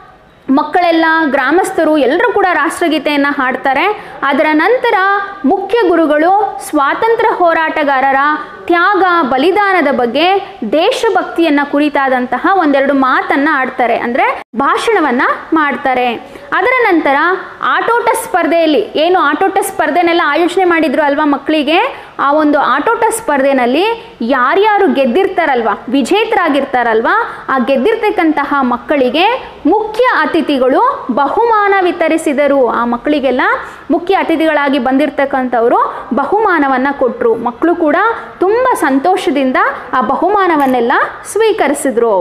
ಮಕ್ಕಳೆಲ್ಲ ಗ್ರಾಮಸ್ಥರು ಎಲ್ಲರೂ ಕೂಡ ರಾಷ್ಟ್ರಗೀತೆಯನ್ನು ಹಾಡ್ತಾರೆ ಅದರ ನಂತರ ಮುಖ್ಯ ಗುರುಗಳು ಸ್ವಾತಂತ್ರ್ಯ ಹೋರಾಟಗಾರರ ತ್ಯಾಗ ಬಲಿದಾನದ ಬಗ್ಗೆ ದೇಶಭಕ್ತಿಯನ್ನು ಕುರಿತಾದಂತಹ ಒಂದೆರಡು ಮಾತನ್ನು ಆಡ್ತಾರೆ ಅಂದರೆ ಭಾಷಣವನ್ನು ಮಾಡ್ತಾರೆ ಅದರ ನಂತರ ಆಟೋಟ ಸ್ಪರ್ಧೆಯಲ್ಲಿ ಏನು ಆಟೋಟ ಸ್ಪರ್ಧೆನೆಲ್ಲ ಆಯೋಜನೆ ಮಾಡಿದ್ರು ಅಲ್ವಾ ಮಕ್ಕಳಿಗೆ ಆ ಒಂದು ಆಟೋಟ ಸ್ಪರ್ಧೆನಲ್ಲಿ ಯಾರ್ಯಾರು ಗೆದ್ದಿರ್ತಾರಲ್ವಾ ವಿಜೇತರಾಗಿರ್ತಾರಲ್ವಾ ಆ ಗೆದ್ದಿರ್ತಕ್ಕಂತಹ ಮಕ್ಕಳಿಗೆ ಮುಖ್ಯ ಅತಿಥಿಗಳು ಬಹುಮಾನ ವಿತರಿಸಿದರು ಆ ಮಕ್ಕಳಿಗೆಲ್ಲ ಮುಖ್ಯ ಅತಿಥಿಗಳಾಗಿ ಬಂದಿರತಕ್ಕಂಥವರು ಬಹುಮಾನವನ್ನು ಕೊಟ್ಟರು ಮಕ್ಕಳು ಕೂಡ ತುಂಬ ಸಂತೋಷದಿಂದ ಆ ಬಹುಮಾನವನ್ನೆಲ್ಲ ಸ್ವೀಕರಿಸಿದ್ರು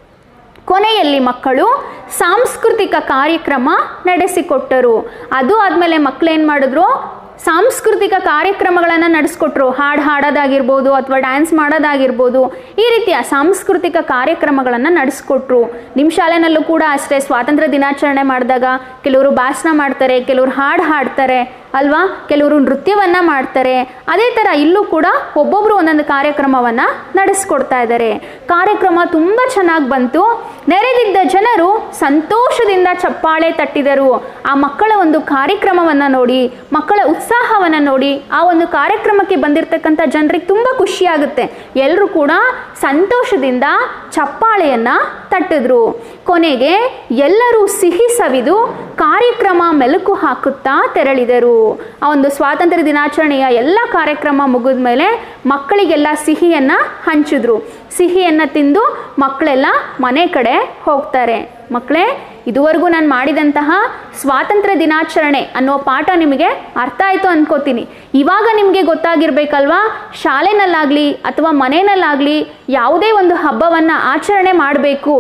ಕೊನೆಯಲ್ಲಿ ಮಕ್ಕಳು ಸಾಂಸ್ಕೃತಿಕ ಕಾರ್ಯಕ್ರಮ ನಡೆಸಿಕೊಟ್ಟರು ಅದು ಆದಮೇಲೆ ಮಕ್ಕಳು ಏನು ಮಾಡಿದ್ರು ಸಾಂಸ್ಕೃತಿಕ ಕಾರ್ಯಕ್ರಮಗಳನ್ನು ನಡೆಸ್ಕೊಟ್ರು ಹಾಡು ಹಾಡೋದಾಗಿರ್ಬೋದು ಅಥವಾ ಡ್ಯಾನ್ಸ್ ಮಾಡೋದಾಗಿರ್ಬೋದು ಈ ರೀತಿಯ ಸಾಂಸ್ಕೃತಿಕ ಕಾರ್ಯಕ್ರಮಗಳನ್ನು ನಡೆಸ್ಕೊಟ್ರು ನಿಮ್ಮ ಶಾಲೆನಲ್ಲೂ ಕೂಡ ಅಷ್ಟೇ ಸ್ವಾತಂತ್ರ್ಯ ದಿನಾಚರಣೆ ಮಾಡಿದಾಗ ಕೆಲವರು ಭಾಷಣ ಮಾಡ್ತಾರೆ ಕೆಲವರು ಹಾಡು ಹಾಡ್ತಾರೆ ಅಲ್ವಾ ಕೆಲವರು ನೃತ್ಯವನ್ನು ಮಾಡ್ತಾರೆ ಅದೇ ಥರ ಇಲ್ಲೂ ಕೂಡ ಒಬ್ಬೊಬ್ಬರು ಒಂದೊಂದು ಕಾರ್ಯಕ್ರಮವನ್ನು ನಡೆಸ್ಕೊಡ್ತಾ ಇದ್ದಾರೆ ಕಾರ್ಯಕ್ರಮ ತುಂಬ ಚೆನ್ನಾಗಿ ಬಂತು ನೆರೆದಿದ್ದ ಜನರು ಸಂತೋಷದಿಂದ ಚಪ್ಪಾಳೆ ತಟ್ಟಿದರು ಆ ಮಕ್ಕಳ ಒಂದು ಕಾರ್ಯಕ್ರಮವನ್ನು ನೋಡಿ ಮಕ್ಕಳ ಉತ್ಸಾಹವನ್ನು ನೋಡಿ ಆ ಒಂದು ಕಾರ್ಯಕ್ರಮಕ್ಕೆ ಬಂದಿರತಕ್ಕಂಥ ಜನರಿಗೆ ತುಂಬ ಖುಷಿಯಾಗುತ್ತೆ ಎಲ್ಲರೂ ಕೂಡ ಸಂತೋಷದಿಂದ ಚಪ್ಪಾಳೆಯನ್ನು ತಟ್ಟಿದ್ರು ಕೊನೆಗೆ ಎಲ್ಲರೂ ಸಿಹಿ ಸವಿದು ಕಾರ್ಯಕ್ರಮ ಮೆಲುಕು ಹಾಕುತ್ತಾ ತೆರಳಿದರು ಆ ಒಂದು ಸ್ವಾತಂತ್ರ್ಯ ದಿನಾಚರಣೆಯ ಎಲ್ಲ ಕಾರ್ಯಕ್ರಮ ಮುಗಿದ ಮೇಲೆ ಮಕ್ಕಳಿಗೆಲ್ಲ ಸಿಹಿಯನ್ನು ಹಂಚಿದ್ರು ಸಿಹಿಯನ್ನು ತಿಂದು ಮಕ್ಕಳೆಲ್ಲ ಮನೆ ಕಡೆ ಹೋಗ್ತಾರೆ ಮಕ್ಕಳೇ ಇದುವರೆಗೂ ನಾನು ಮಾಡಿದಂತಹ ಸ್ವಾತಂತ್ರ್ಯ ದಿನಾಚರಣೆ ಅನ್ನೋ ಪಾಠ ನಿಮಗೆ ಅರ್ಥ ಆಯಿತು ಅನ್ಕೋತೀನಿ ಇವಾಗ ನಿಮಗೆ ಗೊತ್ತಾಗಿರ್ಬೇಕಲ್ವಾ ಶಾಲೆನಲ್ಲಾಗಲಿ ಅಥವಾ ಮನೆಯಲ್ಲಾಗಲಿ ಯಾವುದೇ ಒಂದು ಹಬ್ಬವನ್ನು ಆಚರಣೆ ಮಾಡಬೇಕು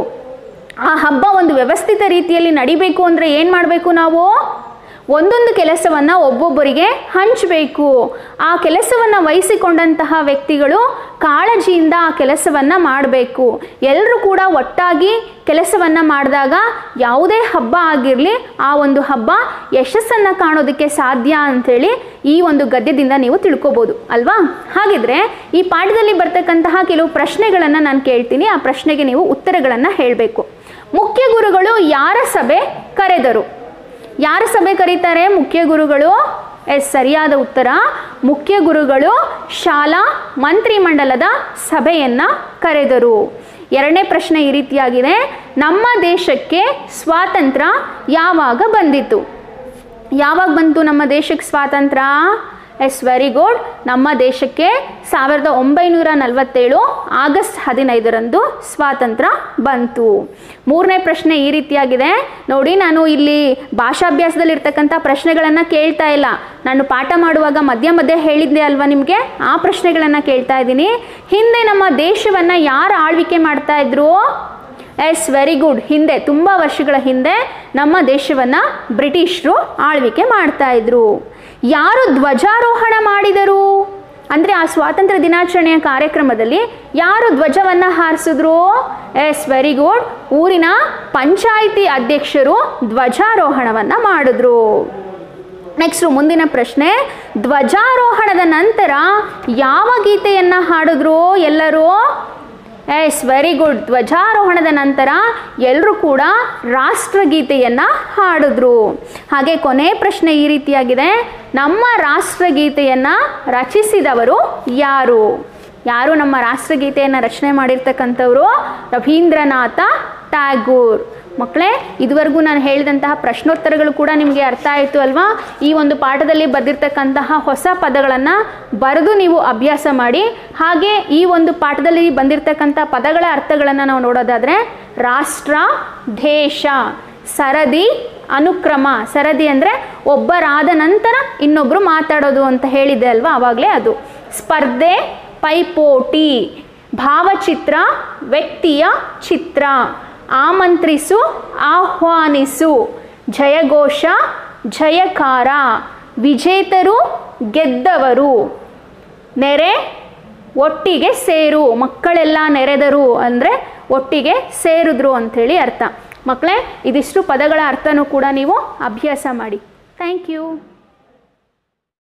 ಆ ಹಬ್ಬ ಒಂದು ವ್ಯವಸ್ಥಿತ ರೀತಿಯಲ್ಲಿ ನಡಿಬೇಕು ಅಂದರೆ ಏನು ಮಾಡಬೇಕು ನಾವು ಒಂದೊಂದು ಕೆಲಸವನ್ನು ಒಬ್ಬೊಬ್ಬರಿಗೆ ಹಂಚಬೇಕು ಆ ಕೆಲಸವನ್ನು ವಹಿಸಿಕೊಂಡಂತಹ ವ್ಯಕ್ತಿಗಳು ಕಾಳಜಿಯಿಂದ ಆ ಕೆಲಸವನ್ನು ಮಾಡಬೇಕು ಎಲ್ಲರೂ ಕೂಡ ಒಟ್ಟಾಗಿ ಕೆಲಸವನ್ನು ಮಾಡಿದಾಗ ಯಾವುದೇ ಹಬ್ಬ ಆಗಿರಲಿ ಆ ಒಂದು ಹಬ್ಬ ಯಶಸ್ಸನ್ನು ಕಾಣೋದಕ್ಕೆ ಸಾಧ್ಯ ಅಂಥೇಳಿ ಈ ಒಂದು ಗದ್ಯದಿಂದ ನೀವು ತಿಳ್ಕೊಬೋದು ಅಲ್ವಾ ಹಾಗಿದ್ರೆ ಈ ಪಾಠದಲ್ಲಿ ಬರ್ತಕ್ಕಂತಹ ಕೆಲವು ಪ್ರಶ್ನೆಗಳನ್ನು ನಾನು ಕೇಳ್ತೀನಿ ಆ ಪ್ರಶ್ನೆಗೆ ನೀವು ಉತ್ತರಗಳನ್ನು ಹೇಳಬೇಕು ಮುಖ್ಯ ಗುರುಗಳು ಯಾರ ಸಭೆ ಕರೆದರು ಯಾರ ಸಭೆ ಕರೀತಾರೆ ಮುಖ್ಯ ಗುರುಗಳು ಎಸ್ ಸರಿಯಾದ ಉತ್ತರ ಮುಖ್ಯ ಗುರುಗಳು ಶಾಲಾ ಮಂತ್ರಿಮಂಡಲದ ಸಭೆಯನ್ನು ಕರೆದರು ಎರಡನೇ ಪ್ರಶ್ನೆ ಈ ರೀತಿಯಾಗಿದೆ ನಮ್ಮ ದೇಶಕ್ಕೆ ಸ್ವಾತಂತ್ರ್ಯ ಯಾವಾಗ ಬಂದಿತು ಯಾವಾಗ ಬಂತು ನಮ್ಮ ದೇಶಕ್ಕೆ ಸ್ವಾತಂತ್ರ್ಯ ಎಸ್ ವೆರಿ ಗುಡ್ ನಮ್ಮ ದೇಶಕ್ಕೆ ಸಾವಿರದ ಒಂಬೈನೂರ ನಲವತ್ತೇಳು ಆಗಸ್ಟ್ ಹದಿನೈದರಂದು ಸ್ವಾತಂತ್ರ್ಯ ಬಂತು ಮೂರನೇ ಪ್ರಶ್ನೆ ಈ ರೀತಿಯಾಗಿದೆ ನೋಡಿ ನಾನು ಇಲ್ಲಿ ಭಾಷಾಭ್ಯಾಸದಲ್ಲಿ ಇರ್ತಕ್ಕಂಥ ಪ್ರಶ್ನೆಗಳನ್ನು ಕೇಳ್ತಾ ಇಲ್ಲ ನಾನು ಪಾಠ ಮಾಡುವಾಗ ಮಧ್ಯ ಮಧ್ಯೆ ಹೇಳಿದ್ದೆ ಅಲ್ವಾ ನಿಮಗೆ ಆ ಪ್ರಶ್ನೆಗಳನ್ನು ಕೇಳ್ತಾ ಇದ್ದೀನಿ ಹಿಂದೆ ನಮ್ಮ ದೇಶವನ್ನು ಯಾರು ಆಳ್ವಿಕೆ ಮಾಡ್ತಾ ಇದ್ರು ಎಸ್ ವೆರಿ ಗುಡ್ ಹಿಂದೆ ತುಂಬ ವರ್ಷಗಳ ಹಿಂದೆ ನಮ್ಮ ದೇಶವನ್ನು ಬ್ರಿಟಿಷರು ಆಳ್ವಿಕೆ ಮಾಡ್ತಾ ಇದ್ರು ಯಾರು ಧ್ವಜಾರೋಹಣ ಮಾಡಿದರು ಅಂದರೆ ಆ ಸ್ವಾತಂತ್ರ್ಯ ದಿನಾಚರಣೆಯ ಕಾರ್ಯಕ್ರಮದಲ್ಲಿ ಯಾರು ಧ್ವಜವನ್ನು ಹಾರಿಸಿದ್ರು ಎಸ್ ವೆರಿ ಗುಡ್ ಊರಿನ ಪಂಚಾಯಿತಿ ಅಧ್ಯಕ್ಷರು ಧ್ವಜಾರೋಹಣವನ್ನು ಮಾಡಿದ್ರು ನೆಕ್ಸ್ಟು ಮುಂದಿನ ಪ್ರಶ್ನೆ ಧ್ವಜಾರೋಹಣದ ನಂತರ ಯಾವ ಗೀತೆಯನ್ನು ಹಾಡಿದ್ರು ಎಲ್ಲರೂ ಎಸ್ ವೆರಿ ಗುಡ್ ಧ್ವಜಾರೋಹಣದ ನಂತರ ಎಲ್ಲರೂ ಕೂಡ ರಾಷ್ಟ್ರಗೀತೆಯನ್ನು ಹಾಡಿದ್ರು ಹಾಗೆ ಕೊನೆ ಪ್ರಶ್ನೆ ಈ ರೀತಿಯಾಗಿದೆ ನಮ್ಮ ರಾಷ್ಟ್ರಗೀತೆಯನ್ನು ರಚಿಸಿದವರು ಯಾರು ಯಾರು ನಮ್ಮ ರಾಷ್ಟ್ರಗೀತೆಯನ್ನು ರಚನೆ ಮಾಡಿರ್ತಕ್ಕಂಥವರು ರವೀಂದ್ರನಾಥ ಟ್ಯಾಗೂರ್ ಮಕ್ಕಳೇ ಇದುವರೆಗೂ ನಾನು ಹೇಳಿದಂತಹ ಪ್ರಶ್ನೋತ್ತರಗಳು ಕೂಡ ನಿಮಗೆ ಅರ್ಥ ಆಯಿತು ಅಲ್ವಾ ಈ ಒಂದು ಪಾಠದಲ್ಲಿ ಬರೆದಿರ್ತಕ್ಕಂತಹ ಹೊಸ ಪದಗಳನ್ನು ಬರೆದು ನೀವು ಅಭ್ಯಾಸ ಮಾಡಿ ಹಾಗೆ ಈ ಒಂದು ಪಾಠದಲ್ಲಿ ಬಂದಿರತಕ್ಕಂಥ ಪದಗಳ ಅರ್ಥಗಳನ್ನು ನಾವು ನೋಡೋದಾದರೆ ರಾಷ್ಟ್ರ ದೇಶ ಸರದಿ ಅನುಕ್ರಮ ಸರದಿ ಅಂದರೆ ಒಬ್ಬರಾದ ನಂತರ ಇನ್ನೊಬ್ಬರು ಮಾತಾಡೋದು ಅಂತ ಹೇಳಿದೆ ಅಲ್ವಾ ಆವಾಗಲೇ ಅದು ಸ್ಪರ್ಧೆ ಪೈಪೋಟಿ ಭಾವಚಿತ್ರ ವ್ಯಕ್ತಿಯ ಚಿತ್ರ ಆಮಂತ್ರಿಸು ಆಹ್ವಾನಿಸು ಜಯಘೋಷ ಜಯಕಾರ ವಿಜೇತರು ಗೆದ್ದವರು ನೆರೆ ಒಟ್ಟಿಗೆ ಸೇರು ಮಕ್ಕಳೆಲ್ಲ ನೆರೆದರು ಅಂದರೆ ಒಟ್ಟಿಗೆ ಸೇರಿದ್ರು ಅಂಥೇಳಿ ಅರ್ಥ ಮಕ್ಕಳೇ ಇದಿಷ್ಟು ಪದಗಳ ಅರ್ಥನೂ ಕೂಡ ನೀವು ಅಭ್ಯಾಸ ಮಾಡಿ ಥ್ಯಾಂಕ್ ಯು